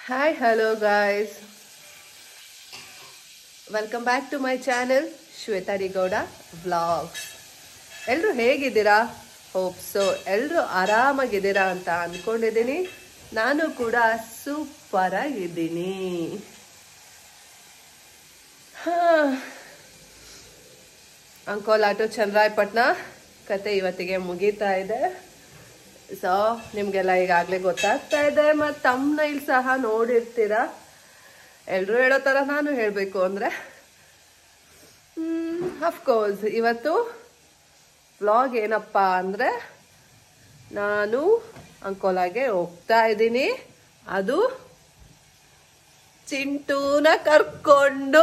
Hi hello guys welcome back to my channel Shweta Gowda vlogs ಎಲ್ಲರೂ ಹೇಗಿದ್ದೀರಾ hope so ಎಲ್ಲರೂ ಆರಾಮಾಗಿದ್ದೀರಾ ಅಂತ ಅಂದ್ಕೊಂಡಿದ್ದೀನಿ ನಾನು ಕೂಡ ಸೂಪರ್ ಆಗಿದ್ದೀನಿ ಅಂಕೋಲ್ ಆಟೋ ಚಂದ್ರಾಯಪಟ್ಟಣ ಕತೆ ಇವತ್ತಿಗೆ ಮುಗೀತಾ ಇದೆ ಸೊ ನಿಮಗೆಲ್ಲ ಈಗಾಗಲೇ ಗೊತ್ತಾಗ್ತಾ ಇದೆ ಮತ್ತು ತಮ್ಮನೈಲ್ ಸಹ ನೋಡಿರ್ತೀರ ಎಲ್ಲರೂ ಹೇಳೋ ಥರ ನಾನು ಹೇಳಬೇಕು ಅಂದರೆ ಅಫ್ಕೋರ್ಸ್ ಇವತ್ತು ವ್ಲಾಗ್ ಏನಪ್ಪ ಅಂದರೆ ನಾನು ಅಂಕೋಲಾಗೆ ಹೋಗ್ತಾ ಇದ್ದೀನಿ ಅದು ಚಿಂಟೂನ ಕರ್ಕೊಂಡು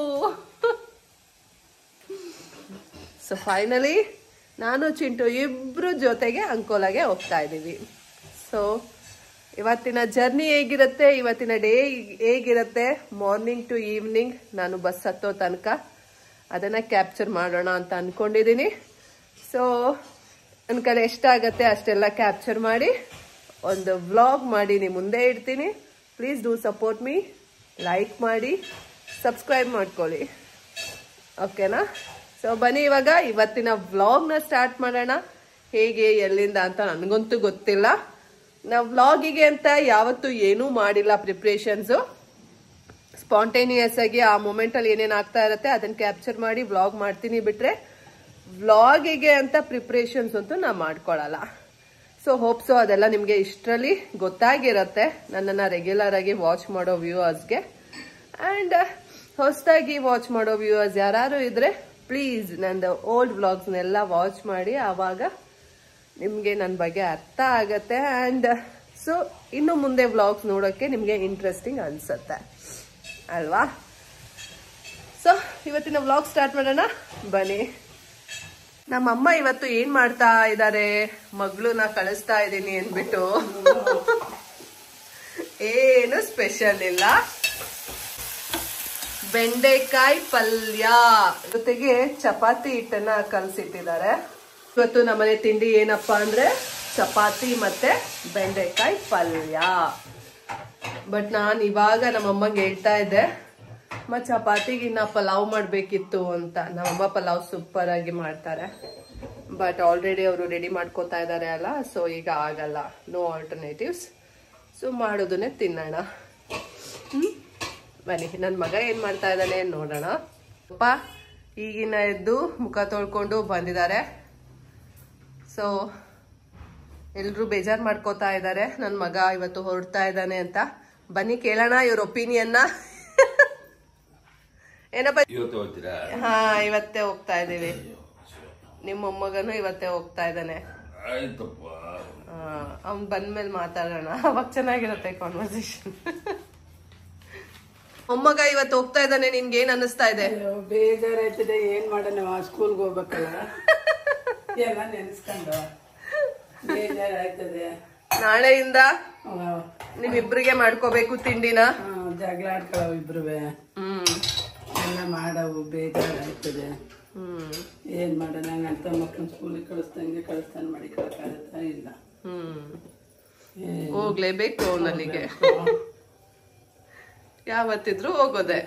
ಸೊ ಫೈನಲಿ ನಾನು ಚಿಂಟು ಇಬ್ರು ಜೊತೆಗೆ ಅಂಕೋಲಾಗೆ ಹೋಗ್ತಾ ಇದ್ದೀವಿ ಸೊ ಇವತ್ತಿನ ಜರ್ನಿ ಹೇಗಿರುತ್ತೆ ಇವತ್ತಿನ ಡೇ ಹೇಗಿರುತ್ತೆ ಮಾರ್ನಿಂಗ್ ಟು ಈವ್ನಿಂಗ್ ನಾನು ಬಸ್ ಹತ್ತೋ ತನಕ ಅದನ್ನ ಕ್ಯಾಪ್ಚರ್ ಮಾಡೋಣ ಅಂತ ಅನ್ಕೊಂಡಿದ್ದೀನಿ ಸೊ ನನ್ನ ಕಡೆ ಎಷ್ಟಾಗತ್ತೆ ಅಷ್ಟೆಲ್ಲ ಕ್ಯಾಪ್ಚರ್ ಮಾಡಿ ಒಂದು ವ್ಲಾಗ್ ಮಾಡಿ ನಿಮ್ಮ ಮುಂದೆ ಇಡ್ತೀನಿ please do support me like ಮಾಡಿ ಸಬ್ಸ್ಕ್ರೈಬ್ ಮಾಡ್ಕೊಳ್ಳಿ ಓಕೆನಾ ಸೊ ಬನ್ನಿ ಇವಾಗ ಇವತ್ತಿನ ವ್ಲಾಗ್ನ ಸ್ಟಾರ್ಟ್ ಮಾಡೋಣ ಹೇಗೆ ಎಲ್ಲಿಂದ ಅಂತ ನನಗಂತೂ ಗೊತ್ತಿಲ್ಲ ನಾವು ವ್ಲಾಗಿಗೆ ಅಂತ ಯಾವತ್ತೂ ಏನೂ ಮಾಡಿಲ್ಲ ಪ್ರಿಪ್ರೇಷನ್ಸು ಸ್ಪಾಂಟೇನಿಯಸ್ ಆಗಿ ಆ ಮೂಮೆಂಟಲ್ಲಿ ಏನೇನು ಆಗ್ತಾ ಇರುತ್ತೆ ಅದನ್ನ ಕ್ಯಾಪ್ಚರ್ ಮಾಡಿ ವ್ಲಾಗ್ ಮಾಡ್ತೀನಿ ಬಿಟ್ರೆ ವ್ಲಾಗಿಗೆ ಅಂತ ಪ್ರಿಪ್ರೇಷನ್ಸ್ ಅಂತೂ ನಾ ಮಾಡ್ಕೊಳಲ್ಲ ಸೊ ಹೋಪ್ಸು ಅದೆಲ್ಲ ನಿಮಗೆ ಇಷ್ಟರಲ್ಲಿ ಗೊತ್ತಾಗಿರುತ್ತೆ ನನ್ನನ್ನು ರೆಗ್ಯುಲರ್ ಆಗಿ ವಾಚ್ ಮಾಡೋ ವ್ಯೂವರ್ಸ್ಗೆ ಆ್ಯಂಡ್ ಹೊಸದಾಗಿ ವಾಚ್ ಮಾಡೋ ವ್ಯೂವರ್ಸ್ ಯಾರು ಇದ್ರೆ ಪ್ಲೀಸ್ ನಂದು ಓಲ್ಡ್ ವ್ಲಾಗ್ಸ್ನೆಲ್ಲ ವಾಚ್ ಮಾಡಿ ಆವಾಗ ನಿಮಗೆ ನನ್ನ ಬಗ್ಗೆ ಅರ್ಥ ಆಗತ್ತೆ ಆ್ಯಂಡ್ ಸೊ ಇನ್ನು ಮುಂದೆ ವ್ಲಾಗ್ಸ್ ನೋಡೋಕ್ಕೆ ನಿಮಗೆ ಇಂಟ್ರೆಸ್ಟಿಂಗ್ ಅನ್ಸುತ್ತೆ ಅಲ್ವಾ ಸೊ ಇವತ್ತಿನ ವ್ಲಾಗ್ ಸ್ಟಾರ್ಟ್ ಮಾಡೋಣ ಬನ್ನಿ ನಮ್ಮಮ್ಮ ಇವತ್ತು ಏನ್ ಮಾಡ್ತಾ ಇದ್ದಾರೆ ಮಗಳನ್ನ ಕಳಿಸ್ತಾ ಇದ್ದೀನಿ ಅಂದ್ಬಿಟ್ಟು ಏನು ಸ್ಪೆಷಲ್ ಇಲ್ಲ ಬೆಂಡೆಕಾಯಿ ಪಲ್ಯ ಜೊತೆಗೆ ಚಪಾತಿ ಹಿಟ್ಟನ್ನ ಕಲಸಿಟ್ಟಿದ್ದಾರೆ ಇವತ್ತು ನಮ್ಮನೆ ತಿಂಡಿ ಏನಪ್ಪಾ ಅಂದ್ರೆ ಚಪಾತಿ ಮತ್ತೆ ಬೆಂಡೆಕಾಯಿ ಪಲ್ಯ ಬಟ್ ನಾನು ಇವಾಗ ನಮ್ಮಮ್ಮಂಗೆ ಹೇಳ್ತಾ ಇದ್ದೆ ಅಮ್ಮ ಚಪಾತಿಗೆ ಇನ್ನ ಪಲಾವ್ ಮಾಡಬೇಕಿತ್ತು ಅಂತ ನಮ್ಮಮ್ಮ ಪಲಾವ್ ಸೂಪರ್ ಆಗಿ ಮಾಡ್ತಾರೆ ಬಟ್ ಆಲ್ರೆಡಿ ಅವರು ರೆಡಿ ಮಾಡ್ಕೋತಾ ಇದ್ದಾರೆ ಅಲ್ಲ ಸೊ ಈಗ ಆಗಲ್ಲ ನೋ ಆಲ್ಟರ್ನೇಟಿವ್ಸ್ ಸೊ ಮಾಡೋದನ್ನೇ ತಿನ್ನೋಣ ಹ್ಮ್ ಬನ್ನಿ ನನ್ನ ಮಗ ಏನ್ ಮಾಡ್ತಾ ಇದ್ದಾನೆ ನೋಡೋಣ ಅಪ್ಪ ಈಗಿನ ಎದ್ದು ಮುಖ ತೊಳ್ಕೊಂಡು ಬಂದಿದ್ದಾರೆ ಸೊ ಎಲ್ರು ಬೇಜಾರ್ ಮಾಡ್ಕೋತಾ ಇದ್ದಾರೆ ನನ್ನ ಮಗ ಇವತ್ತು ಹೊರಡ್ತಾ ಇದ್ದಾನೆ ಅಂತ ಬನ್ನಿ ಕೇಳೋಣ ಇವ್ರ ಒಪಿನಿಯನ್ನ ಏನಪ್ಪ ಇವತ್ತು ಹೋಗ್ತೀರಾ ಹಾ ಇವತ್ತೇ ಹೋಗ್ತಾ ಇದೀವಿ ನಿಮ್ಮ ಮೊಮ್ಮಗನು ಇವತ್ತೇ ಹೋಗ್ತಾ ಇದ್ದಾನೆ ಆಯ್ತಪ್ಪ ಅವ್ನ್ ಬಂದ್ಮೇಲೆ ಮಾತಾಡೋಣ ಅವಾಗ ಚೆನ್ನಾಗಿರುತ್ತೆ ಕಾನ್ವರ್ಸೇಷನ್ ಮೊಮ್ಮಗ ಇವತ್ತು ಹೋಗ್ತಾ ಇದ್ದಾನೆ ನಿನ್ಗೆ ಏನ್ ಅನ್ನಿಸ್ತಾ ಇದೆ ಅಯ್ಯೋ, ಬೇಜಾರಾಯ್ತದೆ ಏನ್ ಮಾಡೋಣ ಸ್ಕೂಲ್ಗೆ ಹೋಗ್ಬೇಕಲ್ಲ ಎಲ್ಲ ನೆನೆಸ್ಕೊಂಡು ಬೇಜಾರಾಯ್ತದೆ ನಾಳೆಯಿಂದ ಆ, ನಿಮ್ಮಿಬ್ರಿಗೆ ಮಾಡ್ಕೋಬೇಕು ತಿಂಡಿನ ಆ, ಜಗಳ ಆಡ್ಕೊಳ್ಳೋ ಇಬ್ರುವೆ ಹ್ಮ್ ಎಲ್ಲ ಮಾಡವು ಬೇಜಾರಾಯ್ತದೆ ಹ್ಮ್ ಏನ್ ಮಾಡೋಣ ಅಂತ ಮಕ್ಕಳನ್ನ ಸ್ಕೂಲಿಗೆ ಕಳಿಸ್ದಂಗೆ ಕಳಿಸ್ತಾನೆ ಮಾಡಿ ಕಳ್ಕಾಗತ್ತಾ ಇಲ್ಲ ಹ್ಮ್ ಏನ್ ಹೋಗ್ಲೇಬೇಕು ಅವನಲ್ಲಿಗೆ ಯಾವತ್ತಿದ್ರು ಹೋಗೋದೆ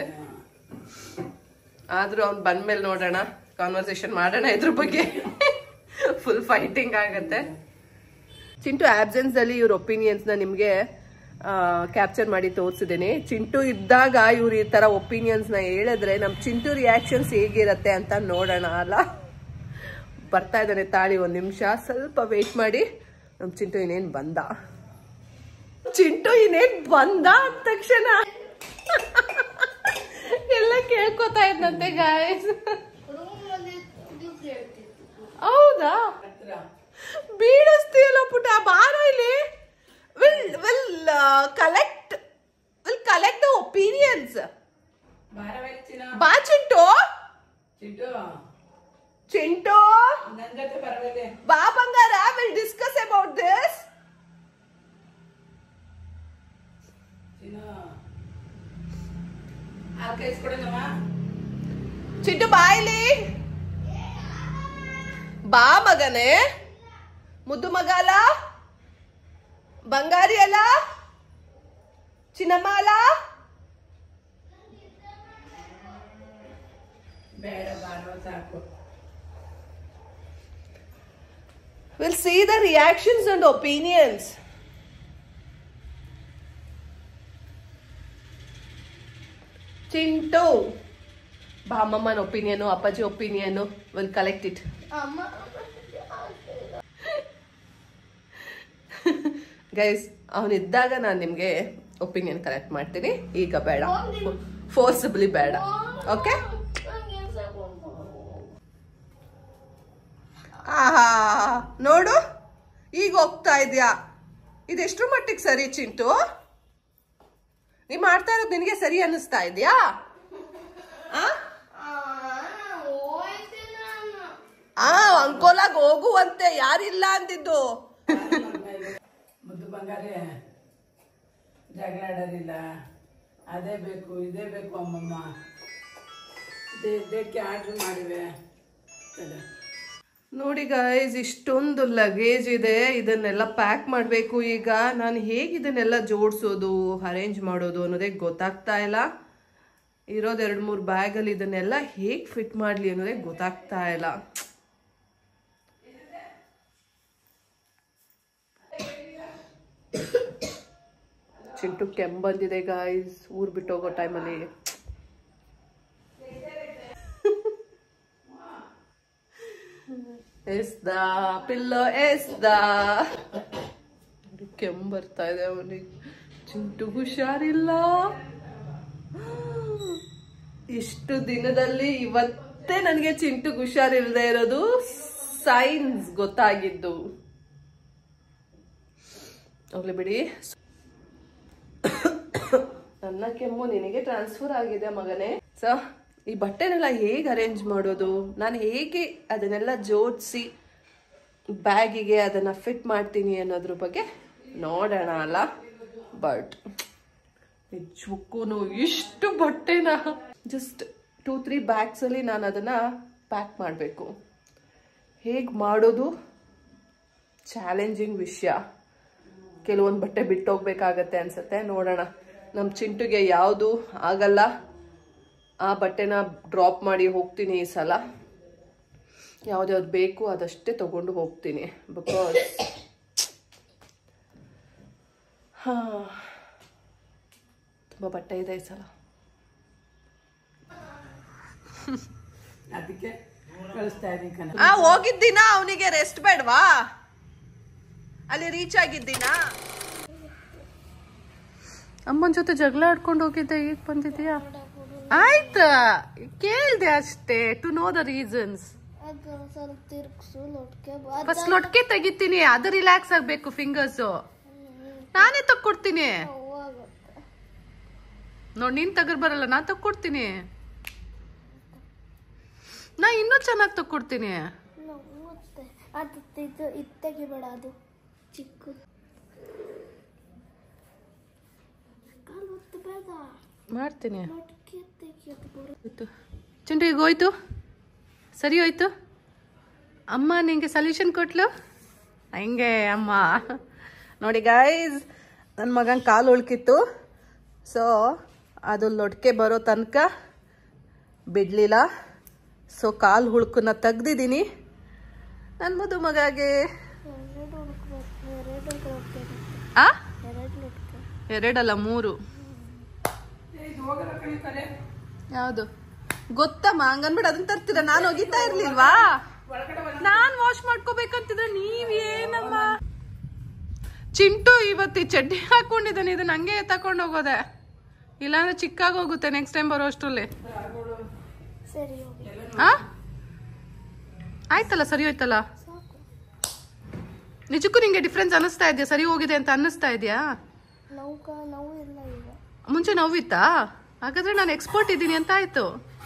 ಆದ್ರೂ ಅವ್ನ್ ಬಂದ್ಮೇಲೆ ನೋಡೋಣ ಕಾನ್ವರ್ಸೇಷನ್ ಮಾಡೋಣ ಇದ್ರ ಬಗ್ಗೆ ಫುಲ್ ಫೈಟಿಂಗ್ ಆಗತ್ತೆ ಚಿಂಟು ಆಬ್ಸೆನ್ಸ್ ಅಲ್ಲಿ ಇವ್ರ ಒಪಿನಿಯನ್ಸ್ ನ ನಿಮ್ಗೆ ಕ್ಯಾಪ್ಚರ್ ಮಾಡಿ ತೋರಿಸಿದ್ದೀನಿ ಚಿಂಟು ಇದ್ದಾಗ ಇವ್ರು ಈ ತರ ಒಪಿನಿಯನ್ಸ್ ನ ಹೇಳಿದ್ರೆ ನಮ್ ಚಿಂಟು ರಿಯಾಕ್ಷನ್ಸ್ ಹೇಗಿರತ್ತೆ ಅಂತ ನೋಡೋಣ ಅಲ್ಲ ಬರ್ತಾ ಇದ್ದಾನೆ ತಾಳಿ ಒಂದ್ ನಿಮಿಷ ಸ್ವಲ್ಪ ವೇಟ್ ಮಾಡಿ ನಮ್ ಚಿಂಟು ಇನ್ನೇನ್ ಬಂದ ಚಿಂಟು ಇನ್ನೇನ್ ಬಂದ ಅಂದ ತಕ್ಷಣ ಎಲ್ಲ ಕೇಳ್ಕೊತಾ ಇದ್ನಂತೆ ಗಾಯಸ್ ಹೌದಾ ಬೀಳಿಸ್ತೀಯಲ್ಲ ಪುಟ ಬಾರ ಇಲ್ಲಿ will will collect will collect the opinions ಬಾ ಚಿಂಟು ಚಿಟ್ಟು ಚಿಂಟು ನನ್ ಜೊತೆ ಬರಬೇಕೆ ಬಾ ಬಂಗಾರ will discuss about this Chinnu ಹಾಲು ಕಾಯಿಸ್ಕೊಡೋಣಮ್ಮ ಚಿಂಟು ಬಾ ಇಲ್ಲಿ ಬಾ ಮಗನೇ ಮುದ್ದು ಮಗ ಅಲ್ಲ ಬಂಗಾರಿ ಅಲ್ಲ ಚಿನ್ನಮಾಲ ಬೇಡ ಬಾರೋ ಸಾಕು We'll see the reactions and opinions. Chintu ಬಾ ಅಮ್ಮಮ್ಮನ ಒಪಿನಿಯನು ಅಪ್ಪಾಜಿ opinion will collect it guys ಅವನಿದ್ದಾಗ ನಾನು ನಿಮಗೆ ಒಪಿನಿಯನ್ ಕಲೆಕ್ಟ್ ಮಾಡ್ತೀನಿ ಈಗ ಬೇಡ ಫೋರ್ಸಬಲಿ ಬೇಡ ಓಕೆ ಆಹಾ ನೋಡು ಈಗ ಹೋಗ್ತಾ ಇದ್ಯಾ ಇದೆಷ್ಟು ಮಟ್ಟಿಗೆ ಸರಿ ಚಿಂಟು ನೀ ಮಾಡ್ತಾ ಇರೋದು ನಿನಗೆ ಸರಿ ಅನ್ನಿಸ್ತಾ ಇದೆಯಾ ಆ ಅಂಕೋಲಾಗ್ ಹೋಗುವಂತೆ ಯಾರಿಲ್ಲ ಅಂದಿದ್ದು ಮುದ್ದು ಬಂಗಾರೆ ಜಗಳ ಆಡೋದಿಲ್ಲ ಅದೇ ಬೇಕು ಇದೇ ಬೇಕು ಅಮ್ಮಮ್ಮ ಇದೇ ಇದಕ್ಕೆ ಆರ್ಡ್ರ್ ಮಾಡಿವೆ ತಡೆ. ನೋಡಿ ಗೈಸ್ ಇಷ್ಟೊಂದು ಲಗೇಜ್ ಇದೆ ಇದನ್ನೆಲ್ಲ ಪ್ಯಾಕ್ ಮಾಡಬೇಕು ಈಗ ನಾನು ಹೇಗೆ ಇದನ್ನೆಲ್ಲ ಜೋಡಿಸೋದು ಅರೇಂಜ್ ಮಾಡೋದು ಅನ್ನೋದೇ ಗೊತ್ತಾಗ್ತಾ ಇಲ್ಲ ಇರೋದು ಎರಡು ಮೂರು ಬ್ಯಾಗಲ್ಲಿ ಇದನ್ನೆಲ್ಲ ಹೇಗೆ ಫಿಟ್ ಮಾಡಲಿ ಅನ್ನೋದೇ ಗೊತ್ತಾಗ್ತಾ ಇಲ್ಲ ಚಿಂಟು ಕೆಮ್ಮು ಬಂದಿದೆ ಗಾಯ್ಸ್ ಊರ್ ಬಿಟ್ಟು ಹೋಗೋ ಟೈಮಲ್ಲಿ ಎಸ್ದ ಪಿಲ್ಲೋ ಎಸ್ದ ಕೆಮ್ಮು ಬರ್ತಾ ಇದೆ ಅವನಿಗೆ ಚಿಂಟು ಹುಷಾರಿಲ್ಲ ಇಷ್ಟು ದಿನದಲ್ಲಿ ಇವತ್ತೇ ನನಗೆ ಚಿಂಟು ಹುಷಾರಿಲ್ಲದೆ ಇರೋದು ಸೈನ್ಸ್ ಗೊತ್ತಾಗಿದ್ದು ಹೋಗ್ಲಿ ಬಿಡಿ ನನ್ನ ಕೆಮ್ಮು ನಿನಗೆ ಟ್ರಾನ್ಸ್ಫರ್ ಆಗಿದೆ ಮಗನೇ ಸೊ ಈ ಬಟ್ಟೆನೆಲ್ಲ ಹೇಗೆ ಅರೇಂಜ್ ಮಾಡೋದು ನಾನು ಹೇಗೆ ಅದನ್ನೆಲ್ಲ ಜೋಡಿಸಿ ಬ್ಯಾಗಿಗೆ ಅದನ್ನ ಫಿಟ್ ಮಾಡ್ತೀನಿ ಅನ್ನೋದ್ರ ಬಗ್ಗೆ ನೋಡೋಣ ಅಲ್ಲ ಬಟ್ ನಿಜಕ್ಕೂ ಇಷ್ಟು ಬಟ್ಟೆನ ಜಸ್ಟ್ ಟೂ ತ್ರೀ ಬ್ಯಾಗ್ಸಲ್ಲಿ ನಾನು ಅದನ್ನ ಪ್ಯಾಕ್ ಮಾಡಬೇಕು ಹೇಗೆ ಮಾಡೋದು ಚಾಲೆಂಜಿಂಗ್ ವಿಷಯ ಕೆಲವೊಂದು ಬಟ್ಟೆ ಬಿಟ್ಟು ಹೋಗ್ಬೇಕಾಗತ್ತೆ ಅನ್ಸುತ್ತೆ ನೋಡೋಣ ನಮ್ಮ ಚಿಂಟುಗೆ ಯಾವುದು ಆಗಲ್ಲ ಆ ಬಟ್ಟೆನ ಡ್ರಾಪ್ ಮಾಡಿ ಹೋಗ್ತೀನಿ ಈ ಸಲ ಯಾವ್ದ್ಯಾವ್ದು ಬೇಕು ಅದಷ್ಟೇ ತಗೊಂಡು ಹೋಗ್ತೀನಿ ಬಿಕಾಸ್ ಹಾ ತುಂಬ ಬಟ್ಟೆ ಇದೆ ಈ ಸಲ ಅದಕ್ಕೆ ಕಳಿಸ್ತಾ ಇದ್ದೀನಿ ಕಣ ಆ ಹೋಗಿದ್ದಿನ ಅವನಿಗೆ ರೆಸ್ಟ್ ಬೇಡವಾ ಅಲ್ಲಿ ರೀಚ್ ಆಗಿದ್ದೀನ ಅಮ್ಮನ ಜೊತೆ ಜಗಳ ಆಡ್ಕೊಂಡು ಹೋಗಿದ್ದೆ ಈಗ ಬಂದಿದ್ಯಾ ಆಯ್ತಾ ಕೇಳ್ದೆ ಅಷ್ಟೇ ಟು ನೋ ದ ರೀಸನ್ಸ್ ಅದು ಸ್ವಲ್ಪ ತಿರ್ಗ್ಸು ಲೊಟ್ಕೆ ಫಸ್ಟ್ ಲೊಟ್ಕೆ ತೆಗಿತೀನಿ ಅದು ರಿಲ್ಯಾಕ್ಸ್ ಆಗ್ಬೇಕು ಫಿಂಗರ್ಸ್ ನಾನೇ ತಕ್ಕೊಡ್ತೀನಿ ಹೋಗುತ್ತೆ ನೋಡ್ ನೀನ್ ತಗರ್ ಬರಲ್ಲ ನಾ ತಕ್ಕೊಡ್ತೀನಿ ನಾ ಇನ್ನೂ ಚೆನ್ನಾಗಿ ತಕ್ಕೊಡ್ತೀನಿ ನೋವುತ್ತೆ ಅದು ಇದು ಇದು ತೆಗಿಬೇಡ ಅದು ಚಿಕ್ಕ ಕಾಲು ಒತ್ತು ಬೇಡ ಮಾಡ್ತೀನಿ ಲೊಟ್ಕೆ ತೆಗಿಯೋದು ಬರೋ ಆಯ್ತು ಚಿಂಟು ಈಗ ಹೋಯ್ತು ಸರಿ ಹೋಯ್ತು ಅಮ್ಮ ನಿಂಗೆ ಸೊಲ್ಯೂಷನ್ ಕೊಟ್ಲು ಹಂಗೆ ಅಮ್ಮ ನೋಡಿ ಗಾಯ್ಸ್ ನನ್ನ ಮಗನ ಕಾಲು ಉಳ್ಕಿತ್ತು ಸೊ ಅದು ಲೊಟ್ಕೆ ಬರೋ ತನಕ ಬಿಡಲಿಲ್ಲ ಸೊ ಕಾಲು ಹುಳ್ಕನ್ನ ತೆಗ್ದಿದ್ದೀನಿ ನನ್ನ ಮದು ಮಗಾಗೆ ಎರಡು ಹುಡುಕ್ಬೇಕು ಎರಡು ಲೊಟ್ಕೆ ಆ ಎರಡು ಲೊಟ್ಕೆ ಎರಡಲ್ಲ ಮೂರು ಯಾವುದು ಗೊತ್ತಮ್ಮ ಹಂಗನ್ಬಿಟ್ಟು ಅದನ್ನ ತರ್ತೀರ ನಾನು ಒಗಿತಾ ಇರ್ಲಿಲ್ವಾ ನಾನ್ ವಾಶ್ ಮಾಡ್ಕೋಬೇಕಂತಿದ್ರೆ ನೀವೇನಮ್ಮ ಚಿಂಟು ಇವತ್ತು ಈ ಚಡ್ಡಿ ಹಾಕೊಂಡಿದ್ದಾನೆ ಇದನ್ನ ಹಂಗೆ ತಕೊಂಡು ಹೋಗೋದೆ ಇಲ್ಲಾಂದ್ರೆ ಚಿಕ್ಕಾಗಿ ಹೋಗುತ್ತೆ ನೆಕ್ಸ್ಟ್ ಟೈಮ್ ಬರೋ ಅಷ್ಟ್ರಲ್ಲಿ ಸರಿ ಹೋಗಿ ಆ ಆಯ್ತಲ್ಲ ಸರಿ ಹೋಯ್ತಲ್ಲ ಸಾಕು ನಿಜಕ್ಕೂ ನಿಂಗೆ ಡಿಫ್ರೆನ್ಸ್ ಅನ್ನಿಸ್ತಾ ಇದೆಯಾ ಸರಿ ಹೋಗಿದೆ ಅಂತ ಅನ್ನಿಸ್ತಾ ಇದೆಯಾ ನೋವು ಕ ನೋವು ಇಲ್ಲ ಈಗ ಮುಂಚೆ ನೋವಿತ್ತಾ ಹಾಗಾದ್ರೆ ನಾನು ಎಕ್ಸ್ಪರ್ಟ್ ಇದ್ದೀನಿ ಅಂತ ಆಯ್ತು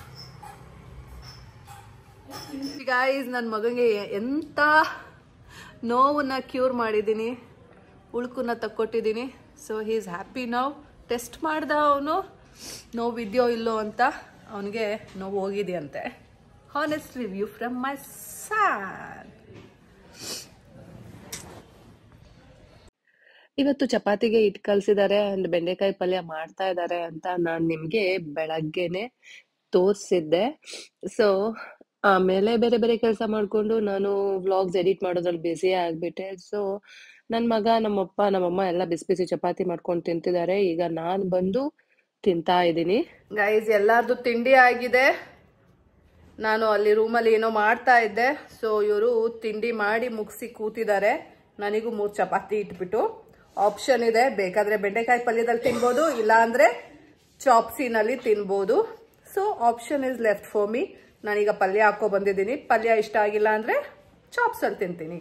ಗಾಯ್ಸ್ ನನ್ನ ಮಗನಿಗೆ ಎಂತ ನೋವನ್ನ ಕ್ಯೂರ್ ಮಾಡಿದ್ದೀನಿ ಉಳ್ಕನ್ನ ತಕ್ಕೊಟ್ಟಿದ್ದೀನಿ ಸೊ ಹೀ ಈಸ್ ಹ್ಯಾಪಿ ನಾವು ಟೆಸ್ಟ್ ಮಾಡ್ದ ಅವನು ನೋವು ಇದೆಯೋ ಇಲ್ಲೋ ಅಂತ ಅವನಿಗೆ ನೋವು ಹೋಗಿದೆಯಂತೆ honest review from my son ಇವತ್ತು ಚಪಾತಿಗೆ ಹಿಟ್ಟು ಕಲ್ಸಿದ್ದಾರೆ ಅಂಡ್ ಬೆಂಡೆಕಾಯಿ ಪಲ್ಯ ಮಾಡ್ತಾ ಇದ್ದಾರೆ ಅಂತ ನಾನ್ ನಿಮ್ಗೆ ಬೆಳಗ್ಗೆನೆ ತೋರ್ಸಿದ್ದೆ ಸೊ ಆಮೇಲೆ ಬೇರೆ ಬೇರೆ ಕೆಲಸ ಮಾಡ್ಕೊಂಡು ನಾನು ವ್ಲಾಗ್ಸ್ ಎಡಿಟ್ ಮಾಡೋದ್ರಲ್ಲಿ ಬ್ಯುಸಿ ಆಗ್ಬಿಟ್ಟೆ ಸೊ ನನ್ ಮಗ ನಮ್ಮಪ್ಪ ನಮ್ಮಮ್ಮ ಎಲ್ಲ ಬಿಸಿ ಬಿಸಿ ಚಪಾತಿ ಮಾಡ್ಕೊಂಡು ತಿಂತಿದ್ದಾರೆ ಈಗ ನಾನ್ ಬಂದು ತಿಂತಾ ಇದ್ದೀನಿ ಗೈಸ್ ಎಲ್ಲಾರ್ದು ತಿಂಡಿ ಆಗಿದೆ ನಾನು ಅಲ್ಲಿ ರೂಮಲ್ಲಿ ಏನೋ ಮಾಡ್ತಾ ಇದ್ದೆ ಸೊ ಇವರು ತಿಂಡಿ ಮಾಡಿ ಮುಗಿಸಿ ಕೂತಿದ್ದಾರೆ ನನಗೂ ಮೂರು ಚಪಾತಿ ಇಟ್ಬಿಟ್ಟು ಆಪ್ಷನ್ ಇದೆ ಬೇಕಾದ್ರೆ ಬೆಂಡೆಕಾಯಿ ಪಲ್ಯದಲ್ಲಿ ತಿನ್ಬೋದು ಇಲ್ಲ ಅಂದ್ರೆ ಚಾಪ್ಸಿನಲ್ಲಿ ತಿನ್ಬೋದು so option is left for me ನಾನೀಗ ಪಲ್ಯ ಹಾಕೋ ಬಂದಿದ್ದೀನಿ ಪಲ್ಯ ಇಷ್ಟ ಆಗಿಲ್ಲ ಅಂದ್ರೆ ಚಾಪ್ಸಲ್ಲಿ ತಿಂತೀನಿ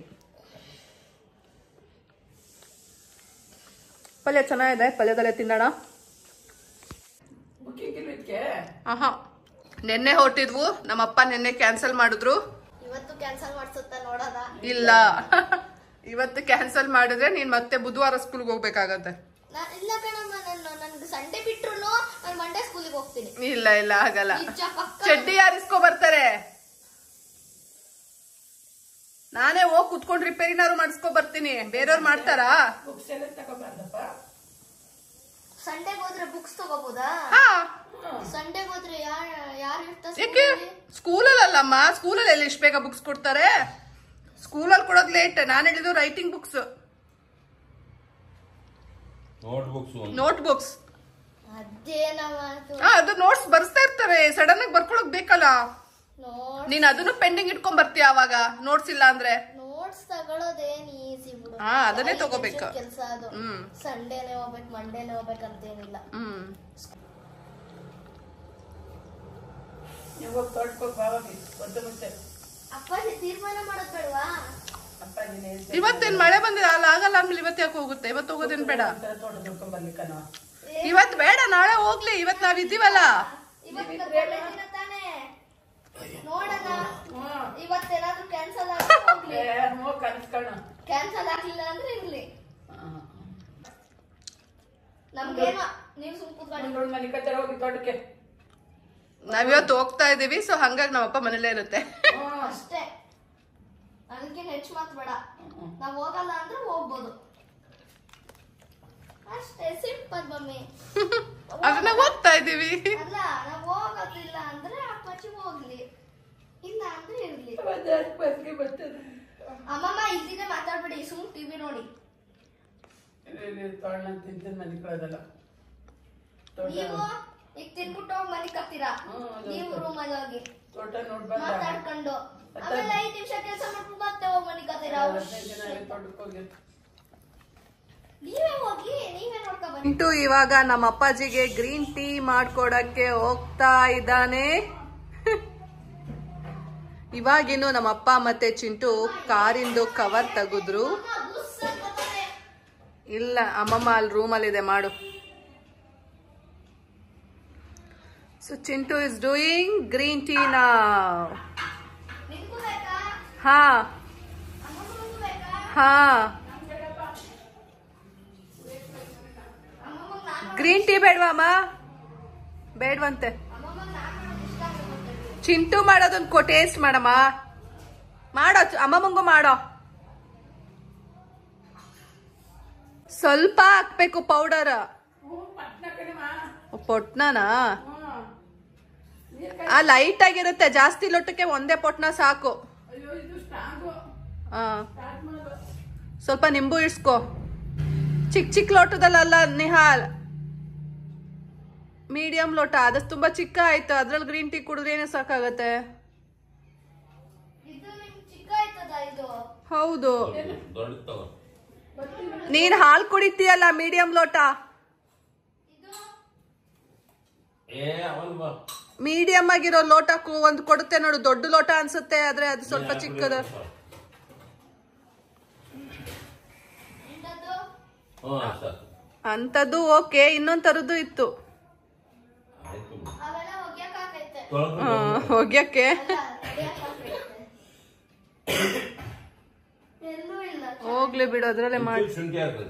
ಪಲ್ಯ ಚೆನ್ನಾಗಿದೆ ಪಲ್ಯದಲ್ಲೇ ತಿನ್ನೋಣ ಬುಕ್ಕಿಂಗ್ ಇದಕ್ಕೆ ಆಹಾ ನಿನ್ನೆ ಹೊರಟಿದ್ವು ನಮ್ಮಪ್ಪ ನಿನ್ನೆ ಕ್ಯಾನ್ಸಲ್ ಮಾಡಿದ್ರು ಇವತ್ತು ಕ್ಯಾನ್ಸಲ್ ಮಾಡ್ಸುತ್ತಾ ನೋಡೋದ ಇಲ್ಲ ಇವತ್ತು ಕ್ಯಾನ್ಸಲ್ ಮಾಡಿದ್ರೆ ನೀನ್ ಮತ್ತೆ ಬುಧವಾರ ಸ್ಕೂಲ್ಗೆ ಹೋಗ್ಬೇಕಾಗತ್ತೆ ನಾ- ಇಲ್ಲ ಕಣಮ್ಮ ನಾನು ನನ್ಗೆ ಸಂಡೇ ಬಿಟ್ರು ನಾನು ಮಂಡೇ ಸ್ಕೂಲಿಗೆ ಹೋಗ್ತೀನಿ ಇಲ್ಲ ಇಲ್ಲ ಆಗಲ್ಲ ನಿಜ ಪಕ್ಕ ಚಡ್ಡಿ ಯಾರಿಸ್ಕೊ ಬರ್ತಾರೆ ನಾನೇ ಹೋಗಿ ಕುತ್ಕೊಂಡು ರಿಪೇರಿನಾರು ಮಾಡಿಸ್ಕೊ ಬರ್ತೀನಿ ಬೇರೆಯವ್ರು ಮಾಡ್ತಾರಾ ಬುಕ್ಸ್ ಎಲ್ಲ ತಗೋಬಾರ್ದಪ್ಪ ಸಂಡೇಗೆ ಹೋದ್ರೆ ಬುಕ್ಸ್ ತಗೋಬೋದಾ ಹಾ ಸಂಡೇಗೆ ಹೋದ್ರೆ ಯಾರು ಯಾರು ಇರ್ತಾರೆ ಯಾಕೆ ಸ್ಕೂಲಲ್ಲಮ್ಮ ಸ್ಕೂಲಲ್ಲಿ ಎಲ್ಲಿ ಇಷ್ಟ ಬೇಗ ಬುಕ್ಸ್ ಕೊಡ್ತಾರೆ ಸ್ಕೂಲಲ್ಲಿ ಕೊಡೋದು ಲೇಟ್ ನಾನು ಹೇಳಿದ್ದು writing books notebooks note books ಅದೇನ ಮಾತು ಹಾ ಅದು ನೋಟ್ಸ್ ಬರ್ಸ್ತಾ ಇರ್ತಾರೆ ಸಡನ್ ಆಗಿ ಬರ್ಕೊಳಕ್ ಬೇಕಲ್ಲ ನೋಡ್ ನೀನ್ ಅದನ್ನು ಪೆಂಡಿಂಗ್ ಇಟ್ಕೊಂಡ್ ಬರ್ತೀಯ ಅವಾಗ ನೋಟ್ಸ್ ಇಲ್ಲ ಅಂದ್ರೆ ನೋಟ್ಸ್ ತಗೊಳ್ಳೋದೇನ್ ಈಸಿ ಬಿಡು ಹಾ, ಅದನ್ನೇ ತಗೋಬೇಕು. ಕೆಲಸ ಅದು ಹ್ಮ್. ಸಂಡೇನೆ ಹೋಗ್ಬೇಕು ಮಂಡೇನೆ ಹೋಗ್ಬೇಕಂತೇನಿಲ್ಲ ಹ್ಮ್ ನೀವು ಹೋಗಿ ತೋಟಕ್ಕೆ ಬಾವಾಗಿ ಒದ್ದು ಮುಂಚೆ ಅಪ್ಪಾಜಿ ತೀರ್ಮಾನ ಮಾಡೋದ್ ಬೇಡವಾ ಅಪ್ಪ ನೀನು ಇವತ್ತೇನ್ ಮಳೆ ಬಂದಿಲ್ಲ ಅಲ್ಲ ಆಗಲ್ಲ ಆಮೇಲೆ ಇವತ್ತು ಯಾಕೆ ಹೋಗುತ್ತೆ ಇವತ್ತು ಹೋಗೋದೇನ್ ಬೇಡ ತೋಟ ದುಡ್ಕೊಂಡ್ ಬರ್ಲಿಕ್ಕನ ಇವತ್ ಬೇಡ ನಾಳೆ ಹೋಗ್ಲಿ ಇವತ್ ನಾವ್ ಇದ್ದೀವಲ್ಲ ಇವತ್ತು ಒಳ್ಳೆ ದಿನ ತಾನೇ ನೋಡೋಣ ಇವತ್ತೇನಾದ್ರೂ ಕ್ಯಾನ್ಸಲ್ ಆದ್ರೆ ಹೋಗ್ಲಿ ಹೋಗಿ ಕನ್ಸ್ಕೊಳ ಕ್ಯಾನ್ಸಲ್ ಆಗ್ಲಿಲ್ಲ ಅಂದ್ರೆ ಇರ್ಲಿ ನಮ್ಗೇನೋ ನೀವು ಸುಮ್ ಕೂತ್ಕೊಳ್ಳಿ ನೋಡಿ ಮನೆ ಕತ್ತರ ಹೋಗಿ ತೋಟಕ್ಕೆ ನಾವಿವತ್ತು ಹೋಗ್ತಾ ಇದೀವಿ ಸೊ ಹಂಗಾಗಿ ನಮ್ಮಪ್ಪ ಮನೇಲೇ ಇರುತ್ತೆ ಅಷ್ಟೇ ಅದಕ್ಕೆ ಹೆಚ್ಚು ಮಾತು ಬೇಡ ನಾವ್ ಹೋಗಲ್ಲ ಅಂದ್ರೆ ಹೋಗ್ಬೋದು ಅಷ್ಟೇ ಸಿಂಪಲ್ ಮಮ್ಮಿ ಅದನ್ನ ಹೋಗ್ತಾ ಇದೀವಿ ಅಲ್ಲ ನಾವ್ ಹೋಗೋದಿಲ್ಲ ಅಂದ್ರೆ ಅಪ್ಪಾಜಿ ಹೋಗ್ಲಿ ಇಲ್ಲ ಅಂದ್ರೆ ಇರ್ಲಿ ಬಸ್ಗೆ ಬರ್ತದೆ ಅಮ್ಮಮ್ಮ ಇಲ್ಲಿದೆ ಮಾತಾಡ್ಬೇಡಿ ಸುಮ್ ಟಿವಿ ನೋಡಿ ತೊಳ್ಳ ತಿಂತೀನಿ ಮನೆ ಕಳೋದಲ್ಲ ತೋಟ ನೀವು ಈಗ ತಿನ್ಬಿಟ್ಟು ಹೋಗಿ ಮನೆ ಕತ್ತೀರಾ ಹ್ಮ್, ಅದು ನೀವು ಹೌದು. ರೂಮಲ್ಲಿ ಹೋಗಿ ತೋಟ ನೋಡ್ ಬಂದ ಮಾತಾಡ್ಕೊಂಡು ಆಮೇಲೆ ಐದ್ ನಿಮಿಷ ಕೆಲಸ ಮಾಡ್ಬಿಟ್ಟು ಮತ್ತೆ ಹೋಗಿ ಮನೆ ಕತ್ತೀರಾ ಹದಿನೈದು ದಿನ ಆಗಿ ತೋಟಕ್ಕೆ ಹೋಗಿ ನೀವೇ ಹೋಗಿ ನೀವೇ ನೋಡ್ಕೊ ಬನ್ನಿ ಇಂಟು ಇವಾಗ ನಮ್ಮ ಅಪ್ಪಾಜಿಗೆ ಗ್ರೀನ್ ಟೀ ಮಾಡ್ಕೊಡಕ್ಕೆ ಹೋಗ್ತಾ ಇದ್ದಾನೆ ಇವಾಗಿನ್ನು ನಮ್ಮ ಅಪ್ಪ ಮತ್ತೆ ಚಿಂಟು ಕಾರಿಂದು ಕವರ್ ತೆಗೆದ್ರು ಅಮ್ಮ, ಬುಸ್ ಅಂತ ಬರ್ತಾರೆ. ಇಲ್ಲ ಅಮ್ಮಮ್ಮ ಅಲ್ಲಿ ರೂಮಲ್ಲಿ ಇದೆ ಮಾಡು so Chintu is doing green tea ನಾ ನಿಮ್ಗೂ ಬೇಕಾ ಹಾ ಅಮ್ಮನಿಗೂ ಬೇಕಾ ಹಾ ಅಮ್ಮಮ್ಮಗ್ ನಾನ್ ಗ್ರೀನ್ ಟೀ ಬೇಡವಮ್ಮ ಬೇಡವಂತೆ ಅಮ್ಮಮ್ಮಗ್ ನಾನ್ ಮಾಡೋದು ಇಷ್ಟ ಆಗುತ್ತೆ ಚಿಂಟು ಮಾಡೋದೊಂದು ಕೊ ಟೇಸ್ಟ್ ಮಾಡಮ್ಮ ಮಾಡೋ ಚ- ಅಮ್ಮಮ್ಮಂಗೂ ಮಾಡೋ ಸ್ವಲ್ಪ ಹಾಕ್ಬೇಕು ಪೌಡರ್ ಹ್ಞೂ ಪಟ್ನ ಕಣಿಮಾ ಪೊಟ್ನನಾ ಹ್ಞೂ ಆ ಲೈಟ್ ಆಗಿರುತ್ತೆ ಜಾಸ್ತಿ ಲೊಟ್ಟಕ್ಕೆ ಒಂದೇ ಪೊಟ್ನ ಸಾಕು ಅಯ್ಯೋ ಇದು ಸ್ಟ್ರಾಂಗು ಆ, ಸ್ಟಾರ್ಟ್ ಮಾಡು ಸ್ವಲ್ಪ ನಿಂಬು ಇಡ್ಸ್ಕೊ ಚಿಕ್ಕ ಚಿಕ್ಕ ಲೋಟದಲ್ಲ ನಿಹಾಲ್ ಮೀಡಿಯಂ ಲೋಟ ಅದಷ್ಟು ತುಂಬಾ ಚಿಕ್ಕ ಆಯ್ತು ಅದ್ರಲ್ಲಿ ಗ್ರೀನ್ ಟೀ ಕುಡಿದ್ರೆ ಏನೇ ಸಾಕಾಗತ್ತೆ ಇದು ನಿಮ್ ಚಿಕ್ಕ ಆಯ್ತದ ಇದು ಹೌದು ದೊಡ್ಡ ತಗೋ ನೀನ್ ಹಾಲ್ ಕುಡಿತೀಯಲ್ಲ ಮೀಡಿಯಂ ಲೋಟ ಇದು ಏ ಅವನ್ ಬಾ ಮೀಡಿಯಂ ಆಗಿರೋ ಲೋಟಕ್ಕೂ ಒಂದು ಕೊಡುತ್ತೆ ನೋಡು ದೊಡ್ಡ ಲೋಟ ಅನ್ಸುತ್ತೆ ಆದ್ರೆ ಅದು ಸ್ವಲ್ಪ ಚಿಕ್ಕದ ಇಂಥದ್ದು ಹ್ಞೂ ಸಾಕು ಅಂತದ್ದು ಓಕೆ ಇನ್ನೊಂದ್ ತರದ್ದು ಇತ್ತು ಆಯ್ತು ಅವೆಲ್ಲ ಒಗ್ಯಕಾಗೈತೆ ಆ, ತೊಳ್ದು ಒಗ್ಯಕ್ಕೆ ಅಲ್ಲ ತಡಿಯಕ್ಕಾಗೈತೆ ಎಲ್ಲೂ ಇಲ್ಲ ಹೋಗ್ಲಿ ಬಿಡು ಅದ್ರಲ್ಲೇ ಮಾಡಿ ಒಂಚೂರು ಶುಂಠಿ ಹಾಕ್ಬೇಕು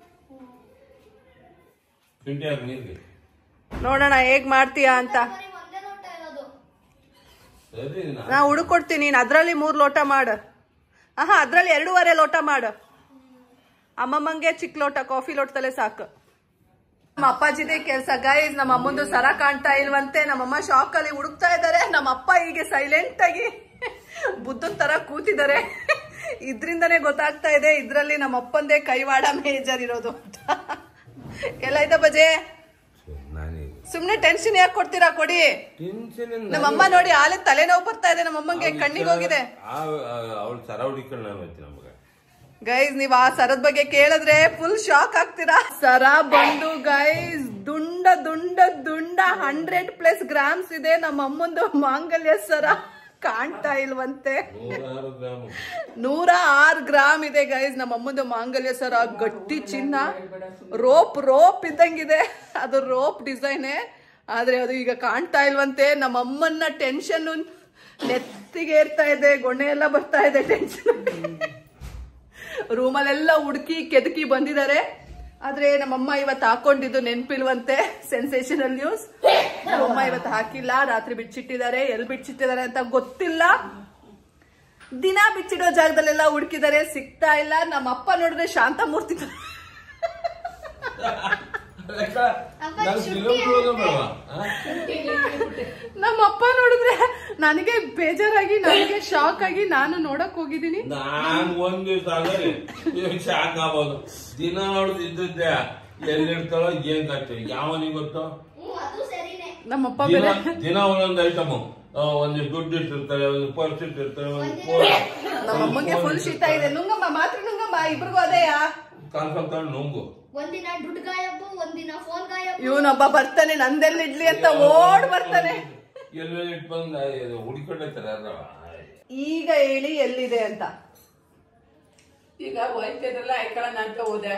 ಶುಂಠಿ ಹಾಕಿ ನೀರಿಗೆ ನೋಡೋಣ ಹೇಗ್ ಮಾಡ್ತೀಯಾ ಅಂತ ಬರೀ ಒಂದೇ ಲೋಟ ಇರೋದು ಸರಿ ನಾ ನಾ ಹುಡುಕೊಡ್ತೀನಿ ನೀನ್ ಅದ್ರಲ್ಲಿ ಮೂರ್ ಲೋಟ ಮಾಡು ಆಹಾ ಅದ್ರಲ್ಲಿ ಎರಡೂವರೆ ಲೋಟ ಮಾಡು ಅಮ್ಮಮ್ಮಂಗೆ ಚಿಕ್ಕ ಲೋಟ ಕಾಫಿ ಲೋಟದಲ್ಲೇ ಸಾಕು ನಮ್ಮ ಅಪ್ಪಾಜಿದೇ ಕೆಲ್ಸ ಗೈಸ್ ನಮ್ಮ ಅಮ್ಮಂದು ಸರ ಕಾಣ್ತಾ ಇಲ್ವಂತೆ ನಮ್ಮಮ್ಮ ಶಾಕ್ ಅಲ್ಲಿ ಹುಡುಕ್ತಾ ಇದ್ದಾರೆ ನಮ್ಮ ಅಪ್ಪ ಹೀಗೆ ಸೈಲೆಂಟ್ ಆಗಿ ಬುದ್ಧನ್ ತರ ಕೂತಿದ್ದಾರೆ ಇದ್ರಿಂದನೇ ಗೊತ್ತಾಗ್ತಾ ಇದೆ ಇದ್ರಲ್ಲಿ ನಮ್ಮ ಅಪ್ಪಂದೇ ಕೈವಾಡ ಮೇಜರ್ ಇರೋದು ಅಂತ ಎಲ್ಲ ಆಯ್ತಾ ಬಜೆ ನಾನೀಗ ಸುಮ್ನೆ ಟೆನ್ಷನ್ ಯಾಕೆ ಕೊಡ್ತೀರಾ ಕೊಡಿ ಟೆನ್ಷನ್ ನಮ್ಮಮ್ಮ ನೋಡಿ ಆಲೆ ತಲೆನೋವು ಬರ್ತಾ ಇದೆ ನಮ್ಮಮ್ಮಂಗೆ ಕಣ್ಣಿಗೆ ಹೋಗಿದೆ ಅವಳು ಸರ ಹುಡುಕೊಂಡು ನಾನು ಹೋಗ್ತೀನಿ ನಮಗೆ ಗೈಸ್ ನೀವ್ ಆ ಸರದ ಬಗ್ಗೆ ಕೇಳಿದ್ರೆ ಫುಲ್ ಶಾಕ್ ಆಗ್ತೀರಾ ಸರ ಬಂದು ಗೈಸ್ ದುಂಡ ದುಂಡ ದುಂಡ ಹಂಡ್ರೆಡ್ ಪ್ಲಸ್ ಗ್ರಾಮ್ಸ್ ಇದೆ ನಮ್ಮ ಅಮ್ಮಂದು ಮಾಂಗಲ್ಯ ಸರ ಕಾಣ್ತಾ ಇಲ್ವಂತೆ ನೂರಾರು ಗ್ರಾಮ್ ನೂರ ಆರು ಗ್ರಾಮ್ ಇದೆ ಗೈಸ್ ನಮ್ಮ ಅಮ್ಮಂದು ಮಾಂಗಲ್ಯ ಸರ ಗಟ್ಟಿ ಚಿನ್ನ ರೋಪ್ ರೋಪ್ ಇದ್ದಂಗಿದೆ ಅದು ರೋಪ್ ಡಿಸೈನೇ ಆದ್ರೆ ಅದು ಈಗ ಕಾಣ್ತಾ ಇಲ್ವಂತೆ ನಮ್ಮ ಅಮ್ಮನ್ನ ಟೆನ್ಷನ್ ನೆತ್ತಿಗೆ ಏರ್ತಾ ಇದೆ ಗೊಣ್ಣೆ ಎಲ್ಲ ಬರ್ತಾ ಇದೆ ಟೆನ್ಷನ್ ರೂಮಲ್ಲೆಲ್ಲ ಹುಡುಕಿ ಕೆದಕಿ ಬಂದಿದ್ದಾರೆ ಆದ್ರೆ ನಮ್ಮಮ್ಮ ಇವತ್ತು ಹಾಕೊಂಡಿದ್ದು ನೆನ್ಪಿಲ್ವಂತೆ ಸೆನ್ಸೇಷನಲ್ ನ್ಯೂಸ್ ನಮ್ಮಮ್ಮ ಇವತ್ತು ಹಾಕಿಲ್ಲ ರಾತ್ರಿ ಬಿಚ್ಚಿಟ್ಟಿದ್ದಾರೆ ಎಲ್ಲಿ ಬಿಚ್ಚಿಟ್ಟಿದ್ದಾರೆ ಅಂತ ಗೊತ್ತಿಲ್ಲ ದಿನ ಬಿಚ್ಚಿಡೋ ಜಾಗದಲ್ಲೆಲ್ಲ ಹುಡುಕಿದ್ದಾರೆ ಸಿಗ್ತಾ ಇಲ್ಲ ನಮ್ಮ ಅಪ್ಪ ನೋಡಿದ್ರೆ ಶಾಂತಮೂರ್ತಿ ತರ. ನಾನು ಫಿಲಮ್ ಬೇಡವಾ ನಮ್ಮ ಅಪ್ಪ ನೋಡಿದ್ರೆ ನನಗೆ ಬೇಜಾರಾಗಿ ನನಗೆ ಶಾಕ್ ಆಗಿ ನಾನು ನೋಡಕ್ ಹೋಗಿದ್ದೀನಿ ನಾನ್ ಒಂದ್ ದಿವಸ ಆದರೆ ಶಾಕ್ ಆಗ್ಬೋದು ದಿನ ನೋಡುದು ಇದ್ದದ್ದೆ ಎಲ್ಲಿರ್ತಾಳೋ ಏನ್ ಕಟ್ಟಿ ಯಾವನಿಗೆ ಗೊತ್ತು ಹ್ಮ್ ಅದು ಸರಿನೇ ನಮ್ಮಪ್ಪ ದಿನ ಬೇರೆ ದಿನ ಒಂದೊಂದು ಐಟಮ್ ಒಂದಿಷ್ಟು ದುಡ್ಡು ಇಟ್ಟಿರ್ತಾರೆ ಒಂದು ಪರ್ಸ್ ಇಟ್ಟಿರ್ತಾರೆ ಒಂದು ಫೋನ್ ನಮ್ಮ ಅಮ್ಮಂಗೆ ಫುಲ್ ಶೀತ ಇದೆ ನುಂಗಮ್ಮ ಮಾತ್ರ ನುಂಗಮ್ಮ ಇಬ್ರಿಗೂ ಅದೇಯಾ ಕಾಲ್ಕೊಂಡ್ ತಗೊಂಡು ನುಂಗು ಒಂದಿನ ದುಡ್ಡು ಗಾಯಬು ಒಂದಿನ ಫೋನ್ ಗಾಯಬು ಇವನೊಬ್ಬ ಬರ್ತಾನೆ ನಂದೆಲ್ಲ ಇಡ್ಲಿ ಅಂತ ಓಡ್ ಬರ್ತಾನೆ ಎಲ್ಲೆಲ್ಲಿ ಇಟ್ಟು ಬಂದು ಹುಡುಕೊಂಡೈತಾರೆ ಯಾರ ಈಗ ಹೇಳಿ ಎಲ್ಲಿದೆ ಅಂತ ಈಗ ಹೋಯ್ತಿದ್ರಲ್ಲ ಐಕಳ ಅಂತ ಹೋದೆ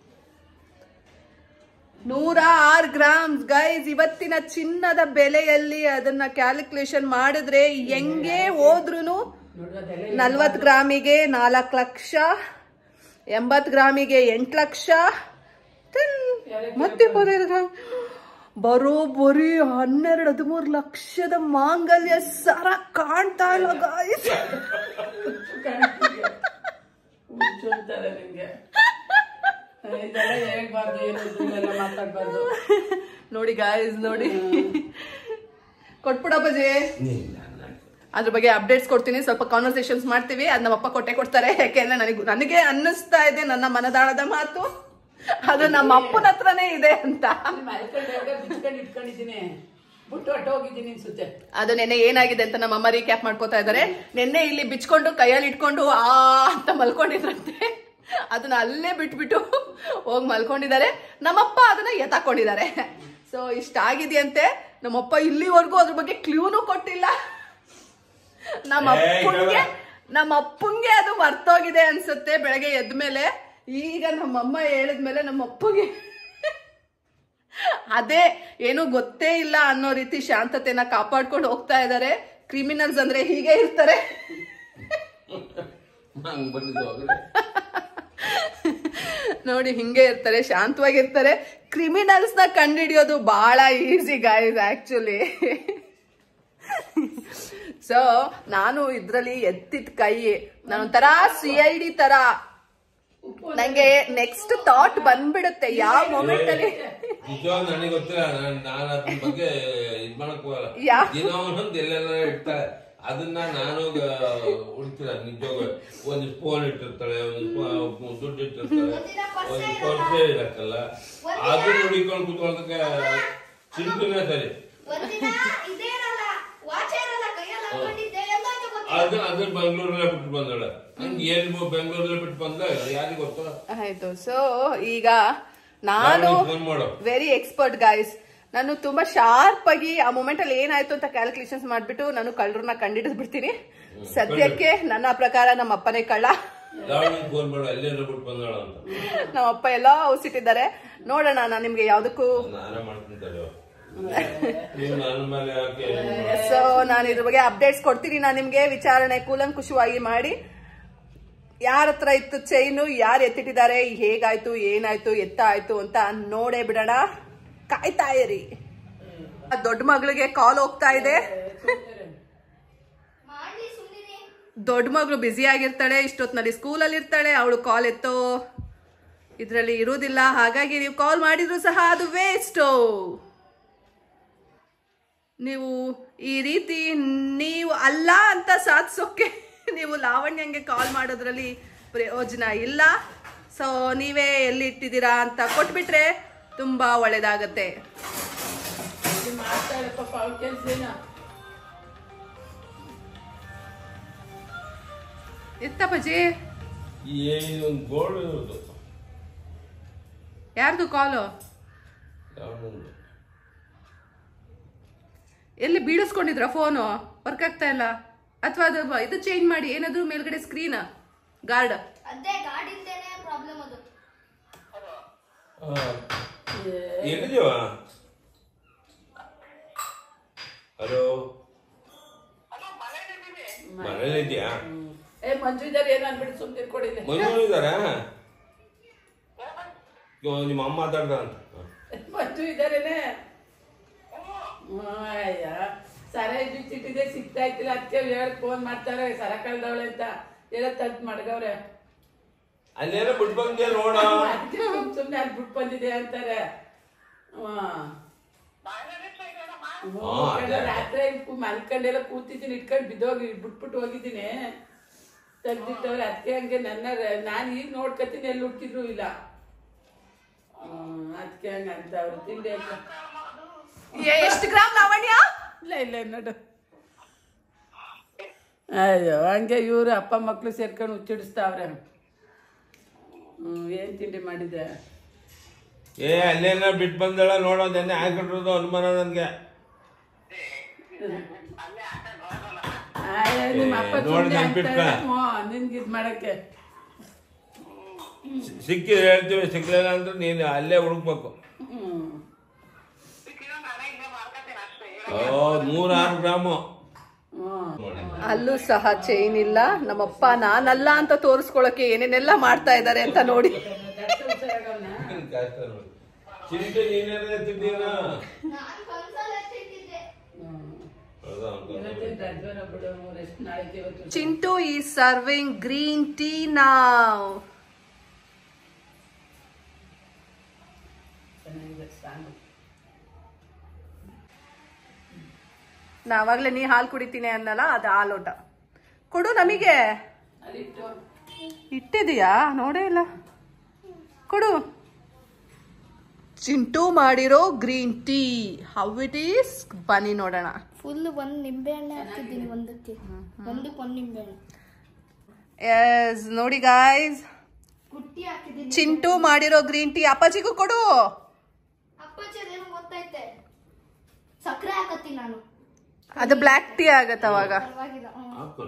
ನೂರ ಆರು ಗ್ರಾಮ್ಸ್ ಗೈಸ್ ಇವತ್ತಿನ ಚಿನ್ನದ ಬೆಲೆಯಲ್ಲಿ ಅದನ್ನ ಕ್ಯಾಲ್ಕುಲೇಷನ್ ಮಾಡಿದ್ರೆ ಹೆಂಗೆ ಹೋದ್ರುನು ನೋಡ್ರದೆಲ್ಲ ನಲ್ವತ್ ಗ್ರಾಮಿಗೆ ನಾಲ್ಕು ಲಕ್ಷ ಎಂಬತ್ ಗ್ರಾಮಿಗೆ ಎಂಟ್ ಲಕ್ಷ then ಮತ್ತೆ ಇಪ್ಪತ್ತೈದು ಗ್ರಾಮ್ ಬರೋಬ್ಬರಿ ಹನ್ನೆರಡು ಹದಿಮೂರು ಲಕ್ಷದ ಮಾಂಗಲ್ಯ ಸರ ಕಾಣ್ತಾ ಇಲ್ಲ ಗಾಯ್ಸ್ ಹುಚ್ಚು ಅಂತಾರೆ ನಿಮ್ಗೆ ಇದೆಲ್ಲ ಹೇಳ್ಬಾರ್ದು ಏನು ಇದನ್ನೆಲ್ಲ ಮಾತಾಡ್ಬಾರ್ದು ನೋಡಿ ಗಾಯ್ಸ್ ನೋಡಿ ಕೊಟ್ಬಿಡಪ್ಪಾಜಿ ಅದ್ರ ಬಗ್ಗೆ ಅಪ್ಡೇಟ್ಸ್ ಕೊಡ್ತೀನಿ ಸ್ವಲ್ಪ ಕಾನ್ವರ್ಸೇಷನ್ಸ್ ಮಾಡ್ತೀವಿ ಅದ್ ನಮ್ಮಪ್ಪ ಕೊಟ್ಟೆ ಕೊಡ್ತಾರೆ ಯಾಕೆಂದ್ರೆ ನನಗೆ ನನಗೆ ಅನ್ನಿಸ್ತಾ ಇದೆ ನನ್ನ ಮನದಾಳದ ಮಾತು ಅದು ನಮ್ಮ ಅಪ್ಪನ ಹತ್ರನೇ ಇದೆ ಅಂತ ಮಲ್ಕೊಂಡಾಗ ಬಿಚ್ಕೊಂಡು ಇಟ್ಕೊಂಡಿದ್ದೀನಿ ಬಿಟ್ಟು ಹೊಟ್ಟು ಹೋಗಿದ್ದೀನಿ ಅನ್ಸುತ್ತೆ ಅದು ನೆನ್ನೆ ಏನಾಗಿದೆ ಅಂತ ನಮ್ಮಮ್ಮ ರೀಕ್ಯಾಪ್ ಮಾಡ್ಕೋತಾ ಇದ್ದಾರೆ ನೆನ್ನೆ ಇಲ್ಲಿ ಬಿಚ್ಕೊಂಡು ಕೈಯಲ್ಲಿ ಇಟ್ಕೊಂಡು ಆ ಅಂತ ಮಲ್ಕೊಂಡಿದ್ರಂತೆ ಅದನ್ನ ಅಲ್ಲೇ ಬಿಟ್ಬಿಟ್ಟು ಹೋಗಿ ಮಲ್ಕೊಂಡಿದ್ದಾರೆ ನಮ್ಮಪ್ಪ ಅದನ್ನ ಎತ್ತಾಕೊಂಡಿದ್ದಾರೆ ಸೊ ಇಷ್ಟ ಆಗಿದೆಯಂತೆ ನಮ್ಮಪ್ಪ ಇಲ್ಲಿವರೆಗೂ ಅದ್ರ ಬಗ್ಗೆ ಕ್ಲೂನು ಕೊಟ್ಟಿಲ್ಲ ನಮ್ಮ ಅಪ್ಪಂಗೆ ನಮ್ಮ ಅಪ್ಪಂಗೆ ಅದು ಮರ್ತೋಗಿದೆ ಅನ್ಸುತ್ತೆ ಬೆಳಗ್ಗೆ ಎದ್ಮೇಲೆ ಈಗ ನಮ್ಮಮ್ಮ ಹೇಳಿದ್ಮೇಲೆ ನಮ್ಮ ಅಪ್ಪಗೆ ಅದೇ ಏನು ಗೊತ್ತೇ ಇಲ್ಲ ಅನ್ನೋ ರೀತಿ ಶಾಂತತೆನ ಕಾಪಾಡ್ಕೊಂಡು ಹೋಗ್ತಾ ಇದ್ದಾರೆ ಕ್ರಿಮಿನಲ್ಸ್ ಅಂದ್ರೆ ಹೀಗೆ ಇರ್ತಾರೆ ಹಂಗ್ ಬಂದಿದ್ದು ಹೋಗಿದೆ ನೋಡಿ ಹಿಂಗೆ ಇರ್ತಾರೆ ಶಾಂತವಾಗಿರ್ತಾರೆ ಕ್ರಿಮಿನಲ್ಸ್ ನ ಕಂಡುಹಿಡಿಯೋದು ಬಹಳ ಈಸಿ ಗಾಯ್ಸ್ ಆಕ್ಚುಲಿ ಸೊ ನಾನು ಇದ್ರಲ್ಲಿ ಎತ್ತಿದ ಕೈ ನಾನೊಂಥರ ಸಿ ಐ ಡಿ ತರ ನಂಗೆ ನೆಕ್ಸ್ಟ್ ಥಾಟ್ ಬಂದ್ಬಿಡುತ್ತೆ ಯಾವ ಮೊಮೆಂಟ್ ಅಲ್ಲಿ ನಿಜವಾಗ ನನಗೆ ಗೊತ್ತಿಲ್ಲ ನಾನು ನಾನು ಅದ್ರ ಬಗ್ಗೆ ಇದ್ ಮಾಡಕ್ ಹೋಗಲ್ಲ ಯಾ- ದಿನ ಒಂದೊಂದು ಎಲ್ಲೆಲ್ಲ ಇಡ್ತಾರೆ ಅದನ್ನ ನಾನು ಹುಡ್ತಿಲ್ಲ ನಿಜವಾಗ ಒಂದು ಫೋನ್ ಇಟ್ಟಿರ್ತಾಳೆ ಒಂದು ದುಡ್ಡು ಇಟ್ಟಿರ್ತಾಳೆ ಒಂದಿನ ಪರ್ಸೆ ಒಂದು ಇರಲ್ಲ. ಪರ್ಸೆ ಇರಕ್ಕಲ್ಲ ಅದನ್ನ ಹುಡಿಕೊಂಡು ಕುತ್ಕೊಳ್ಳೋದಕ್ಕೆ ಚಿಂತನೆ ಸರಿ ಒಂದಿನ ಇದೇ ಇರಲ್ಲ ವಾಚ್ ಇರಲ್ಲ ಕೈಯಲ್ಲಿ ಹಾಕೊಂಡಿದ್ದೆ ಎಲ್ಲ ಅಂತ ಗೊತ್ತಿಲ್ಲ ಅದನ್ನ ಅದನ್ನ ಬೆಂಗಳೂರಲ್ಲೇ ಬಿಟ್ಟು ಬಂದಳ ಹಂಗೆ ಏನ್ ಬೆಂಗಳೂರಲ್ಲೇ ಬಿಟ್ಟು ಬಂದ ಯಾರಿಗ್ ಗೊತ್ತ ಆಯ್ತು ಸೊ ಈಗ ನಾನು ಫೋನ್ ಮಾಡು ವೆರಿ ಎಕ್ಸ್ಪರ್ಟ್ ಗೈಸ್ ನಾನು ತುಂಬಾ ಶಾರ್ಪ್ ಆಗಿ ಆ ಮೂಮೆಂಟ್ ಅಲ್ಲಿ ಏನಾಯ್ತು ಅಂತ ಕ್ಯಾಲ್ಕುಲೇಷನ್ಸ್ ಮಾಡ್ಬಿಟ್ಟು ನಾನು ಕಳ್ಳರನ್ನ ಕಂಡಿಡಿದ್ ಬಿಡ್ತೀನಿ ಸದ್ಯಕ್ಕೆ ನನ್ನ ಪ್ರಕಾರ ನಮ್ಮ ಅಪ್ಪನೇ ಕಳ್ಳ ದಾವಣಿಗೆ ಫೋನ್ ಮಾಡು ಅಲ್ಲೇನೋ ಬಿಟ್ಟು ಬಂದಳ ಅಂತ ನಮ್ಮ ಅಪ್ಪ ಎಲ್ಲ ಔಸಿಟ್ಟಿದ್ದಾರೆ ನೋಡೋಣ ನಾನು ನಿಮ್ಗೆ ಯಾವ್ದಕ್ಕೂ ನಾನೇ ಮಾಡ್ತಿದ್ದಾರೆ ನೀವು ನನ್ನ ಮೇಲೆ ಯಾಕೆ ಸೊ ನಾನು ಇದ್ರ ಬಗ್ಗೆ ಅಪ್ಡೇಟ್ಸ್ ಕೊಡ್ತೀನಿ ನಾನು ನಿಮ್ಗೆ ವಿಚಾರಣೆ ಕೂಲಂಕುಷವಾಗಿ ಮಾಡಿ ಯಾರ ಹತ್ರ ಇತ್ತು ಚೈನು ಯಾರು ಎತ್ತಿಟ್ಟಿದ್ದಾರೆ ಹೇಗಾಯ್ತು ಏನಾಯ್ತು ಎತ್ತ ಆಯ್ತು ಅಂತ ನೋಡೇ ಬಿಡೋಣ ಕಾಯ್ತಾ ಇರಿ ಆ ದೊಡ್ಡ ಮಗಳಿಗೆ ಕಾಲ್ ಹೋಗ್ತಾ ಇದೆ ಮಾಡ್ಲಿ ಸುಮ್ಮನೆ ದೊಡ್ಡ ಮಗಳು ಬ್ಯುಸಿ ಆಗಿರ್ತಾಳೆ ಇಷ್ಟೊತ್ನಲ್ಲಿ ಸ್ಕೂಲಲ್ಲಿ ಇರ್ತಾಳೆ ಅವಳು ಕಾಲ್ ಎತ್ತೋ ಇದರಲ್ಲಿ ಇರುವುದಿಲ್ಲ ಹಾಗಾಗಿ ನೀವು ಕಾಲ್ ಮಾಡಿದ್ರು ಸಹ ಅದು ವೇಸ್ಟು ನೀವು ಈ ರೀತಿ ನೀವು ಅಲ್ಲ ಅಂತ ಸಾಧಿಸೋಕೆ ನೀವು ಲಾವಣ್ಯಂಗೆ ಕಾಲ್ ಮಾಡೋದ್ರಲ್ಲಿ ಪ್ರಯೋಜನ ಇಲ್ಲ ಸೊ ನೀವೇ ಎಲ್ಲಿ ಇಟ್ಟಿದ್ದೀರಾ ಅಂತ ಕೊಟ್ಬಿಟ್ರೆ ತುಂಬಾ ಒಳ್ಳೇದಾಗತ್ತೆ ಇಲ್ಲಿ ಮಾಡ್ತಾಳೆ ಪಾಪ ಅವ್ಳ ಕೆಲ್ಸ ಏನೋ ಎತ್ತಪ್ಪಜಿ ಏನು ಗೋಲ್ಡ್ ಇರೋದು ಯಾರ್ದು ಕಾಲು ಯಾವ್ದೊಂದು ಎಲ್ಲಿ ಬೀಳಿಸ್ಕೊಂಡಿದ್ರ ಫೋನು ವರ್ಕ್ ಆಗ್ತಾ ಇಲ್ಲ ಅಥವಾ ಅದು ಬ- ಇದು ಚೇಂಜ್ ಮಾಡಿ ಏನಾದ್ರು ಮೇಲ್ಗಡೆ ಸ್ಕ್ರೀನ್ ಗಾರ್ಡ್ ಅದೇ ಗಾಡಿಂದೇನೆ ಪ್ರಾಬ್ಲಮ್ ಅದು ಎಲ್ಲಿದೀವ ಹಲೋ ಮನೇಲಿದ್ಯಾ ಏ ಮಂಜು ಇದ್ದಾರೆ ಏನೋ ಅನ್ಬಿಟ್ಟು ಸುಮ್ಮನೆ ಕೊಡಿದೆ ಮಂಜು ಇದಾರಾ ಇವ ನಿಮ್ಮ ಅಮ್ಮ ಮಾತಾಡ್ದ ಅಂತ ಮಂಜು ಇದ್ದಾರೇನೆ ಅಯ್ಯ ಸರ ಬಿಚ್ಚಿಟ್ಟಿದೆ ಸಿಗ್ತಾ ಇತ್ತಿಲ್ಲ ಅದಕ್ಕೆ ಹೇಳಿ ಫೋನ್ ಮಾಡ್ತಾರೆ ಸರ ಕಳ್ದವಳೆ ಅಂತ ಎಲ್ಲ ತದ್ ಮಡ್ಗವ್ರೆ ಅಲ್ಲೇನೋ ಬಿಟ್ಟು ಬಂದ್ಯಾ ನೋಡ ಅದಕ್ಕೆ ಸುಮ್ ಸುಮ್ನೆ ಅಲ್ಲಿ ಬಿಟ್ಟು ಬಂದಿದೆ ಅಂತಾರೆ ಹ್ಮ್. ಹ್ಞೂ, ಹಾ, ಅದೇ. ಕಣೆ, ರಾತ್ರಿ ಕು- ಮಲ್ಕೊಂಡೆಲ್ಲ ಕೂತಿದ್ದೀನಿ ಇಟ್ಕೊಂಡು ಬಿದ್ದೋಗಿ ಬಿಟ್ಬಿಟ್ಟು ಹೋಗಿದ್ದೀನಿ ತೆಗ್ದಿಟ್ಟವ್ರೆ ಅದಕ್ಕೆ ಹಂಗೆ ನನ್ನ ನಾನು ಈಗ ನೋಡ್ಕೊತೀನಿ ಎಲ್ಲಿ ಹುಟ್ಟಿದ್ರು ಇಲ್ಲ ಅದಕ್ಕೆ ಹಂಗೆ ಅಂತ ಅವ್ರು ತಿಂಡಿ ಆಯ್ತು ಎಷ್ಟು ಗ್ರಾಮ್ ಲಾವಣ್ಯ ಇಲ್ಲ ಇಲ್ಲ ನೋಡು ಅಯ್ಯೋ ಹಂಗೆ ಇವರು ಅಪ್ಪ ಮಕ್ಕಳು ಸೇರ್ಕೊಂಡು ಹುಚ್ಚಿಡಿಸ್ತಾವ್ರೆ ಹ್ಞೂ ಏನು ತಿಂಡಿ ಮಾಡಿದ್ದೆ ಏ ಅಲ್ಲೇನ ಬಿಟ್ಟು ಬಂದಳ ನೋಡೋ ನೆನ್ನೆ ಹಾಕಿಟ್ಟಿರೋದು ಅನುಮಾನ ನನ್ಗೆ ಅಯ್ಯೋ, ನಿಮ್ಮ ಅಪ್ಪ ಏ, ನೋಡು ಸುಮ್ನೆ ನೆನ್ಪಿಟ್ಕ. ಅಂತಾರೆ, ಹ್ಞೂ ನಿನ್ಗೆ ಇದು ಮಾಡಕ್ಕೆ ಸಿಕ್ಕಿದ್ರೆ ಹೇಳ್ತೀವಿ ಸಿಕ್ಲಿಲ್ಲ ಅಂದ್ರೆ ನೀನು ಅಲ್ಲೇ ಹುಡುಕ್ಬೇಕು ಹ್ಞೂ ಓ ನೂರಾರು ಗ್ರಾಮು ಹ್ಞೂ ಅಲ್ಲೂ ಸಹ ಚೈನ್ ಇಲ್ಲ ನಮ್ಮಪ್ಪ ನಾನಲ್ಲ ಅಂತ ತೋರಿಸ್ಕೊಳಕ್ಕೆ ಏನೇನೆಲ್ಲ ಮಾಡ್ತಾ ಇದ್ದಾರೆ ಅಂತ ನೋಡಿ ಚಿಂತೆ ನೀನೇನೇ ತಿಂದೀನ ನಾನು ಕನ್ಸಲ್ ಎತ್ತಿಟ್ಟಿದ್ದೆ ರೆಸ್ಟ್ ನಾಳೆ ಇವತ್ತು ಚಿಂಟು ಈ ಸರ್ವಿಂಗ್ ಗ್ರೀನ್ ಟೀ ನಾವ್ ಚೆನ್ನಾಗಿದೆ ಸಾಂಗು ನಾವಾಗ್ಲೇ ನೀ ಹಾಲು ಕುಡಿತೀನಿ ಅನ್ನಲ್ಲ ಅದು ಹಾಲೋಟ ಕೊಡು ನಮಗೆ ಅಲ್ಲಿಟ್ಟು ಇಟ್ಟಿದೀಯಾ ನೋಡೇ ಇಲ್ಲ ಕೊಡು ಚಿಂಟು ಮಾಡಿರೋ green tea how it is ಬನ್ನಿ ನೋಡೋಣ ಫುಲ್ ಒಂದ್ ನಿಂಬೆ ಹಣ್ಣೆ ಹಾಕಿದ್ದೀನಿ ಒಂದಕ್ಕೆ ಒಂದಕ್ಕೆ ಒಂದ್ ನಿಂಬೆ ಹಣ್ಣು ಎಸ್ ನೋಡಿ ಗಾಯ್ಸ್ ಕುಟ್ಟಿ ಹಾಕಿದ್ದೀನಿ ಚಿಂಟು ಮಾಡಿರೋ ಗ್ರೀನ್ ಟೀ ಅಪ್ಪಾಜಿಗೂ ಕೊಡು ಅಪ್ಪಾಜಿ ಅದೇನೋ ಗೊತ್ತೈತೆ ಸಕ್ಕರೆ ಹಾಕತ್ತೀನಿ ನಾನು ಅದು ಬ್ಲ್ಯಾಕ್ ಟೀ ಆಗತ್ತೆ ಅವಾಗ ಪರವಾಗಿಲ್ಲ ಹ್ಮ್. ಹಾಕು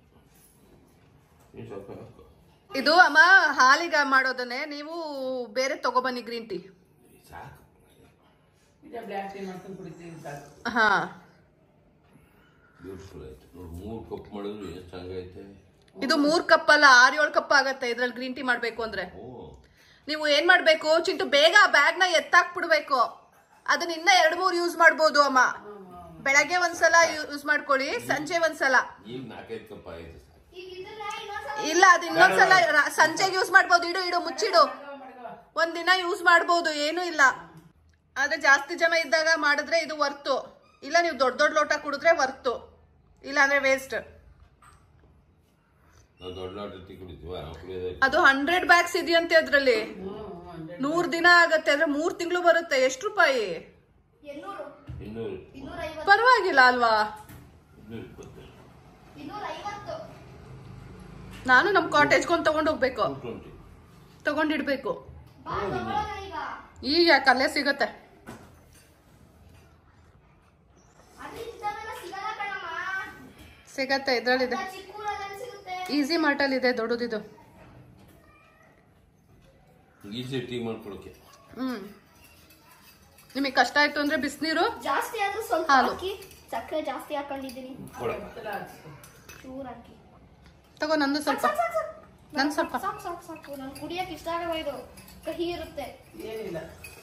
ನೀನು ಸ್ವಲ್ಪ ಹಾಕು ಇದು ಅಮ್ಮ ಹಾಲಿಗೆ ಮಾಡೋದನ್ನೇ ನೀವು ಬೇರೆ ತಗೊಬನ್ನಿ ಗ್ರೀನ್ ಟೀ ಸಾಕು ಇದೇ ಬ್ಲ್ಯಾಕ್ ಟೀ ಮಾಡ್ಕೊಂಡು ಕುಡಿತೀವಿ ಸಾಕು ಹಾ ಬ್ಯೂಟಿಫುಲ್ ಆಯ್ತು ನೋಡಿ ಮೂರು ಕಪ್ ಮಾಡಿದ್ರು ಎಷ್ಟು ಚೆನ್ನಾಗೈತೆ ಇದು ಮೂರ್ ಕಪ್ ಅಲ್ಲ ಆರ್ ಏಳು ಕಪ್ ಆಗತ್ತೆ ಇದ್ರಲ್ಲಿ ಗ್ರೀನ್ ಟೀ ಮಾಡ್ಬೇಕು ಅಂದ್ರೆ ಓ ನೀವು ಏನ್ ಮಾಡ್ಬೇಕು ಚಿಂಟು ಬೇಗ ಬ್ಯಾಗ್ ನ ಎತ್ತಾಕ್ಬಿಡ್ಬೇಕು ಅದನ್ನ ಇನ್ನ ಎರಡ್ ಮೂರ್ ಯೂಸ್ ಮಾಡ್ಬೋದು ಅಮ್ಮ ಬೆಳಗ್ಗೆ ಒಂದ್ಸಲ ಯೂಸ್ ಮಾಡ್ಕೊಳ್ಳಿ ಸಂಜೆ ಒಂದ್ಸಲ ಈಗ ನಾಲ್ಕೈದು ಕಪ್ ಆಯ್ತು ಸಾಕು ಈಗ ಇದನ್ನ ಇನ್ನೊಂದ್ಸಲ ಇಲ್ಲ ಅದ್ ಇನ್ನೊಂದ್ಸಲ ರ- ಸಂಜೆಗೆ ಯೂಸ್ ಮಾಡ್ಬೋದು ಇಡು ಇಡು ಮುಚ್ಚಿಡು ಒಂದಿನ ಯೂಸ್ ಮಾಡ್ಬೋದು ಏನು ಇಲ್ಲ ಆದ್ರೆ ಜಾಸ್ತಿ ಜನ ಇದ್ದಾಗ ಮಾಡಿದ್ರೆ ಇದು ವರ್ತು ಇಲ್ಲ ನೀವು ದೊಡ್ಡ ದೊಡ್ಡ ಲೋಟ ಕುಡಿದ್ರೆ ವರ್ತು ಇಲ್ಲ ಅಂದ್ರೆ ವೇಸ್ಟ್ ನಾವು ದೊಡ್ಡ ಲೋಟ ಟೀ ಕುಡಿತೀವ ನಾವು ಕುಡಿಯೋದೇ ಅದು ಹಂಡ್ರೆಡ್ ಬ್ಯಾಗ್ಸ್ ಇದೆಯಂತೆ ಅದ್ರಲ್ಲಿ ನೂರ್ ದಿನ ಆಗತ್ತೆ ಅಂದ್ರೆ ಮೂರ್ ತಿಂಗಳು ಬರುತ್ತೆ ಎಷ್ಟು ರೂಪಾಯಿ ಎನ್ನೂರು ಇನ್ನೂರು ಇನ್ನೂರ ಐವತ್ತು ಪರವಾಗಿಲ್ಲ ಅಲ್ವಾ ಇನ್ನೂರ ಇಪ್ಪತ್ತು ಇನ್ನೂರ ಐವತ್ತು ನಾನು ನಮ್ ಕಾಟೇಜ್ಗೊಂದು ತಗೊಂಡ್ ಹೋಗ್ಬೇಕು ಟೂ ಟ್ವೆಂಟಿ ತಗೊಂಡಿಡ್ಬೇಕು ಬಾ ತಗೊಳ್ಳೋಣ ಈಗ ಈಗ ಯಾಕೆ ಅಲ್ಲೇ ಸಿಗತ್ತೆ ಅಲ್ಲಿ ಇಂಥವೆಲ್ಲ ಸಿಗಲ್ಲ ಕಣಮ್ಮ ಸಿಗತ್ತೆ ಇದ್ರಲ್ಲಿದೆ ಎಲ್ಲ ಚಿಕ್ಕ ಊರಲ್ಲಿ ಸಿಗುತ್ತೆ ಈಸಿ ಮಾರ್ಟಲ್ ಇದೆ ದೊಡ್ಡದಿದು ಈಸಿ ಟೀ ಮಾಡ್ಕೊಳಕ್ಕೆ ಹ್ಮ್ ನಿಮಗೆ ಕಷ್ಟ ಆಯ್ತು ಅಂದ್ರೆ ಬಿಸಿನೀರು ಜಾಸ್ತಿ ಆದ್ರೂ ಸ್ವಲ್ಪ ಹಾಲು. ಹಾಕಿ ಸಕ್ಕರೆ ಜಾಸ್ತಿ ಹಾಕೊಂಡಿದ್ದೀನಿ ಕೊಡ ಚೂರ್ ಹಾಕಿ ತಗೋ ನಂದು ಸ್ವಲ್ಪ ಸಾಕ್, ಸಾಕ್, ಸಾಕ್. ನನ್ ಸ್ವಲ್ಪ ಸಾಕು ಸಾಕು ಸಾಕು ನನ್ ಕುಡಿಯಕ್ ಇಷ್ಟ ಆಗಲ್ಲ ಇದು ಕಹಿ ಇರುತ್ತೆ ಏನಿಲ್ಲ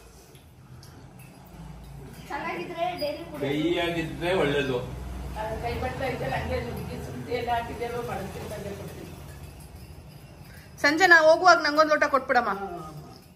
ಚೆನ್ನಾಗಿದ್ರೆ ಡೈಲಿ ಕುಡಿ ಕೈಯಾಗಿದ್ರೆ ಒಳ್ಳೇದು ಅದು ಕೈ ಬಟ್ಲ ಐತಲ್ಲ ಹಂಗೆ ನುಗ್ಗಿ ಶುಂಠಿ ಎಲ್ಲ ಹಾಕಿದ್ದೇವೆ ಮಾಡಿಸ್ತೀನಿ ತಂದೆ ಕೊಡ್ತೀನಿ ಸಂಜೆ ನಾ ಹೋಗುವಾಗ ನಂಗೊಂದು ಲೋಟ ಕೊಟ್ಬಿಡಮ್ಮ ಹ್ಮ್.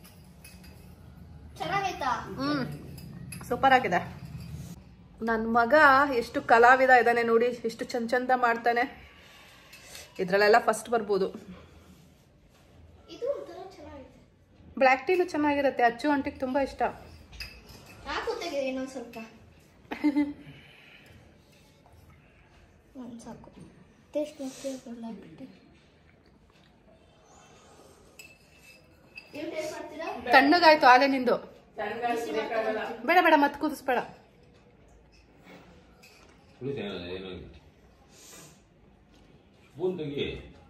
ಆಯ್ತಾ ಹ್ಮ್ ಸೂಪರ್ ಆಗಿದೆ ನನ್ನ ಮಗ ಎಷ್ಟು ಕಲಾವಿದ ಇದ್ದಾನೆ ನೋಡಿ ಎಷ್ಟು ಚಂದ ಚಂದ ಮಾಡ್ತಾನೆ ಇದ್ರಲ್ಲೆಲ್ಲ ಫಸ್ಟ್ ಬರ್ಬೋದು ಇದು ಒಂಥರ ಚೆನ್ನಾಗಿದೆ ಬ್ಲ್ಯಾಕ್ ಟೀನು ಚೆನ್ನಾಗಿರುತ್ತೆ ಅಚ್ಚು ಅಂಟಿಗೆ ತುಂಬಾ ಇಷ್ಟ ಹಾಕು ತೆಗಿದೆ ಇನ್ನೊಂದು ಸ್ವಲ್ಪ ಒಂದು ಸಾಕು ಟೇಸ್ಟ್ ಮಾಡ್ತೀರಾ ನೀವು ಟೇಸ್ಟ್ ಮಾಡ್ತೀರಾ ತಣ್ಣಗಾಯ್ತು ಆಲೆ ನಿಂದು ತಣ್ಣಗಾಯ್ತು ಬೇಕಾಗಲ್ಲ. ಬೇಡ ಬೇಡ ಮತ್ತೆ ಕುದಿಸ್ಬೇಡ ಕುಡಿತ ಏನು ಸ್ಪೂನ್ ತೆಗಿ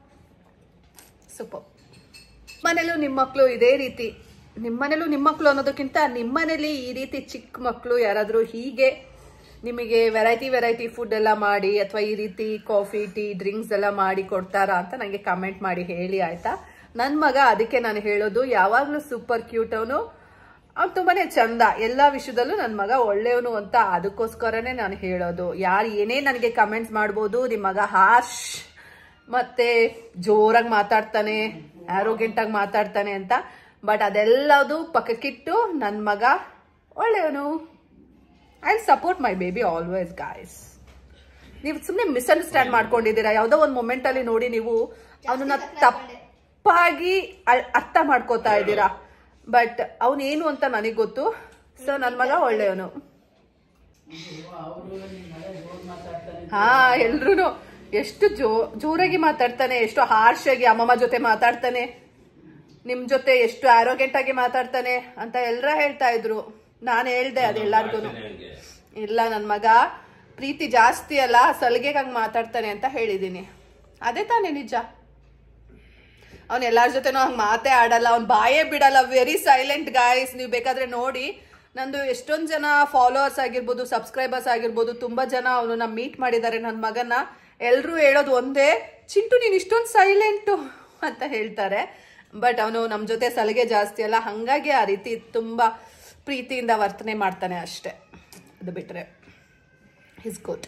ಸೂಪರ್ ಮನೇಲೂ ನಿಮ್ಮ ಮಕ್ಕಳು ಇದೇ ರೀತಿ ನಿಮ್ಮನೇಲೂ ನಿಮ್ಮ ಮಕ್ಕಳು ಅನ್ನೋದಕ್ಕಿಂತ ನಿಮ್ಮನೇಲಿ ಈ ರೀತಿ ಚಿಕ್ಕ ಮಕ್ಕಳು ಯಾರಾದರೂ ಹೀಗೆ ನಿಮಗೆ ವೆರೈಟಿ ವೆರೈಟಿ ಫುಡ್ ಎಲ್ಲ ಮಾಡಿ ಅಥವಾ ಈ ರೀತಿ ಕಾಫಿ ಟೀ ಡ್ರಿಂಕ್ಸ್ ಎಲ್ಲ ಮಾಡಿ ಕೊಡ್ತಾರಾ ಅಂತ ನನಗೆ ಕಮೆಂಟ್ ಮಾಡಿ ಹೇಳಿ ಆಯ್ತಾ ನನ್ನ ಮಗ ಅದಕ್ಕೆ ನಾನು ಹೇಳೋದು ಯಾವಾಗಲೂ ಸೂಪರ್ ಕ್ಯೂಟ್ ಅವನು ಅವ್ನು ತುಂಬಾನೇ ಚಂದ ಎಲ್ಲ ವಿಷಯದಲ್ಲೂ ನನ್ನ ಮಗ ಒಳ್ಳೆಯವನು ಅಂತ ಅದಕ್ಕೋಸ್ಕರನೇ ನಾನು ಹೇಳೋದು ಯಾರು ಏನೇ ನನಗೆ ಕಮೆಂಟ್ಸ್ ಮಾಡ್ಬೋದು ನಿಮ್ಮ ಮಗ ಹಾರ್ಶ್ ಮತ್ತೆ ಜೋರಾಗಿ ಮಾತಾಡ್ತಾನೆ ಆರೋಗ್ಯಂಟಾಗಿ ಮಾತಾಡ್ತಾನೆ ಅಂತ ಬಟ್ ಅದೆಲ್ಲದು ಪಕ್ಕಕ್ಕಿಟ್ಟು ನನ್ನ ಮಗ ಒಳ್ಳೆಯವನು I support my baby always guys ನೀವು ಸುಮ್ಮನೆ ಮಿಸ್ಅಂಡರ್ಸ್ಟ್ಯಾಂಡ್ ಮಾಡ್ಕೊಂಡಿದ್ದೀರಾ ಯಾವುದೋ ಒಂದು ಮೊಮೆಂಟ್ ಅಲ್ಲಿ ನೋಡಿ ನೀವು ಅವನನ್ನ ತಪ್ಪಾಗಿ ಅ- ಅರ್ಥ ಮಾಡ್ಕೋತಾ ಇದ್ದೀರಾ ಬಟ್ ಅವನೇನು ಅಂತ ನನಗೆ ಗೊತ್ತು ಸೊ ನನ್ನ ಮಗ ಒಳ್ಳೆಯವನು ಅವರು ನಿಮ್ಮನೆ ಜೋರ್ ಮಾತಾಡ್ತಾನೆ ಹಾ ಎಲ್ರು ಎಷ್ಟು ಜೋ ಜೋರಾಗಿ ಮಾತಾಡ್ತಾನೆ ಎಷ್ಟು ಹಾರ್ಶ್ ಆಗಿ ಅಮ್ಮಮ್ಮ ಜೊತೆ ಮಾತಾಡ್ತಾನೆ ನಿಮ್ ಜೊತೆ ಎಷ್ಟು ಆರೋಗ್ಯಂಟ್ ಆಗಿ ಮಾತಾಡ್ತಾನೆ ಅಂತ ಎಲ್ಲರ ಹೇಳ್ತಾ ಇದ್ರು ನಾನು ಹೇಳ್ದೆ ಅದೆಲ್ಲರಿಗೂ ನನಗೆ ಇಲ್ಲ ನನ್ನ ಮಗ ಪ್ರೀತಿ ಜಾಸ್ತಿ ಅಲ್ಲ ಸಲಿಗೆಗೆ ಹಂಗೆ ಮಾತಾಡ್ತಾನೆ ಅಂತ ಹೇಳಿದ್ದೀನಿ ಅದೇ ತಾನೇ ನಿಜ ಅವ್ನು ಎಲ್ಲಾರ ಜೊತೆನೂ ಹಂಗೆ ಮಾತೇ ಆಡಲ್ಲ ಅವ್ನು ಬಾಯೇ ಬಿಡಲ್ಲ ವೆರಿ ಸೈಲೆಂಟ್ ಗಾಯ್ಸ್ ನೀವು ಬೇಕಾದ್ರೆ ನೋಡಿ ನಂದು ಎಷ್ಟೊಂದು ಜನ ಫಾಲೋವರ್ಸ್ ಆಗಿರ್ಬೋದು ಸಬ್ಸ್ಕ್ರೈಬರ್ಸ್ ಆಗಿರ್ಬೋದು ತುಂಬ ಜನ ಅವನನ್ನ ಮೀಟ್ ಮಾಡಿದ್ದಾರೆ ನನ್ನ ಮಗನ ಎಲ್ಲರೂ ಹೇಳೋದು ಒಂದೇ ಚಿಂಟು ನೀನು ಇಷ್ಟೊಂದು ಸೈಲೆಂಟು ಅಂತ ಹೇಳ್ತಾರೆ ಬಟ್ ಅವನು ನಮ್ಮ ಜೊತೆ ಸಲಿಗೆ ಜಾಸ್ತಿ ಅಲ್ಲ ಹಾಗಾಗಿ ಆ ರೀತಿ ತುಂಬ ಪ್ರೀತಿಯಿಂದ ವರ್ತನೆ ಮಾಡ್ತಾನೆ ಅಷ್ಟೇ ಅದು ಬಿಟ್ರೆ ಇಸ್ ಗುಡ್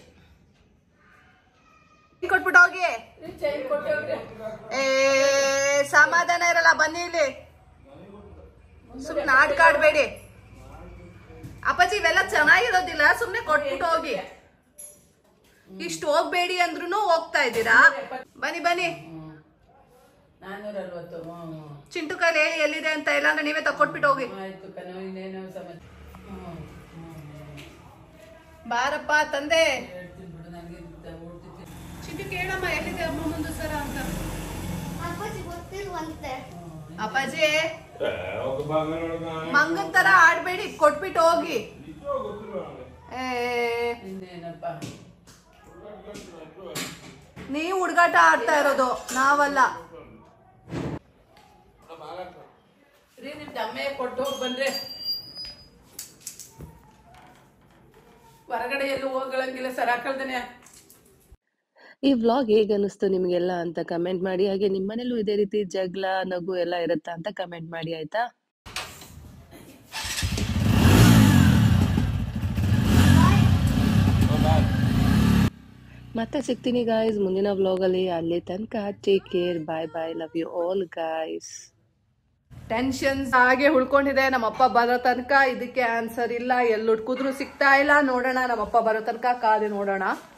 ಕೊಟ್ಬಿಟ್ಟು ಹೋಗಿ ಚೈನ್ ಕೊಟ್ಟವ್ರೆ ಏ ಸಮಾಧಾನ ಇರಲ್ಲ ಬನ್ನಿ ಇಲ್ಲಿ ಸುಮ್ನೆ ನಾಟಕ ಆಡ್ಬೇಡಿ ಅಪ್ಪಾಜಿ ಇವೆಲ್ಲ ಚೆನ್ನಾಗಿರೋದಿಲ್ಲ ಸುಮ್ನೆ ಕೊಟ್ಬಿಟ್ಟು ಹೋಗಿ ಇಷ್ಟು ಹೋಗ್ಬೇಡಿ ಅಂದ್ರೂ ಹೋಗ್ತಾ ಇದ್ದೀರಾ ಬನ್ನಿ ಬನ್ನಿ ನಾನ್ನೂರ ಅರವತ್ತು ಹ್ಞೂ ಚಿಂಟು ಕೈಲಿ ಹೇಳಿ ಎಲ್ಲಿದೆ ಅಂತ ಇಲ್ಲ ಅಂದ್ರೆ ನೀವೇ ತಕೊಟ್ಬಿಟ್ಟು ಹೋಗಿ ಆಯ್ತು ಕಣೋ ಇನ್ನೇನೋ ಸಮಾಚಾರ ಹ್ಞೂ ಹ್ಞೂ ಬಾರಪ್ಪ ತಂದೆ ಹೇಳ್ತೀನಿ ಬಿಡು ನನಗೆ ಓಡ್ತಿದ್ದೀನಿ ಚಿಂಟು ಕೇಳಮ್ಮ ಎಲ್ಲಿದೆ ಅಮ್ಮ ಮುಂದೆ ಸರ ಅಂತ ಅಪ್ಪಾಜಿ ಗೊತ್ತಿಲ್ವಂತೆ ಅಪ್ಪಾಜಿ ಏ, ಹೋಗು ಬಾ ಮೇಲೆ ಹೋಗು. ಮಂಗನ್ ತರ ಆಡ್ಬೇಡಿ ಕೊಟ್ಬಿಟ್ಟು ಹೋಗಿ ನಿಜ ಗೊತ್ತಿಲ್ಲ ನನಗೆ. Eh. ಏ ಇನ್ನೇನಪ್ಪ ನೀವು ಹುಡುಗಾಟ ಆಡ್ತಾ ಇರೋದು ನಾವಲ್ಲ ರೀ ನಿಮ್ ದಮ್ಮೆ ಕೊಟ್ಟು ಹೋಗಿ ಬಂದ್ರೆ ಹೊರಗಡೆ ಎಲ್ಲೂ ಹೋಗಳಂಗಿಲ್ಲ ಸರ್ ಹಾಕಳ್ದೇನೆ ಈ ವ್ಲಾಗ್ ಹೇಗೆ ಅನಿಸ್ತು ನಿಮಗೆಲ್ಲ ಅಂತ ಕಮೆಂಟ್ ಮಾಡಿ ಹಾಗೆ ನಿಮ್ಮನೇಲೂ ಇದೇ ರೀತಿ ಜಗಳ ನಗು ಎಲ್ಲ ಇರುತ್ತಾ ಅಂತ ಕಮೆಂಟ್ ಮಾಡಿ ಆಯ್ತಾ ಮತ್ತೆ ಸಿಗ್ತೀನಿ ಗಾಯ್ಸ್ ಮುಂದಿನ ವ್ಲಾಗಲ್ಲಿ ಅಲ್ಲಿ ತನಕ take care bye bye love you all guys tensions ಹಾಗೆ ಉಳ್ಕೊಂಡಿದೆ ನಮ್ಮಪ್ಪ ಬರೋ ತನಕ ಇದಕ್ಕೆ ಆನ್ಸರ್ ಇಲ್ಲ ಎಲ್ಲಿ ಹುಡ್ಕುದ್ರು ಸಿಗ್ತಾ ಇಲ್ಲ ನೋಡೋಣ ನಮ್ಮಪ್ಪ ಬರೋ ತನಕ ಕಾದು ನೋಡೋಣ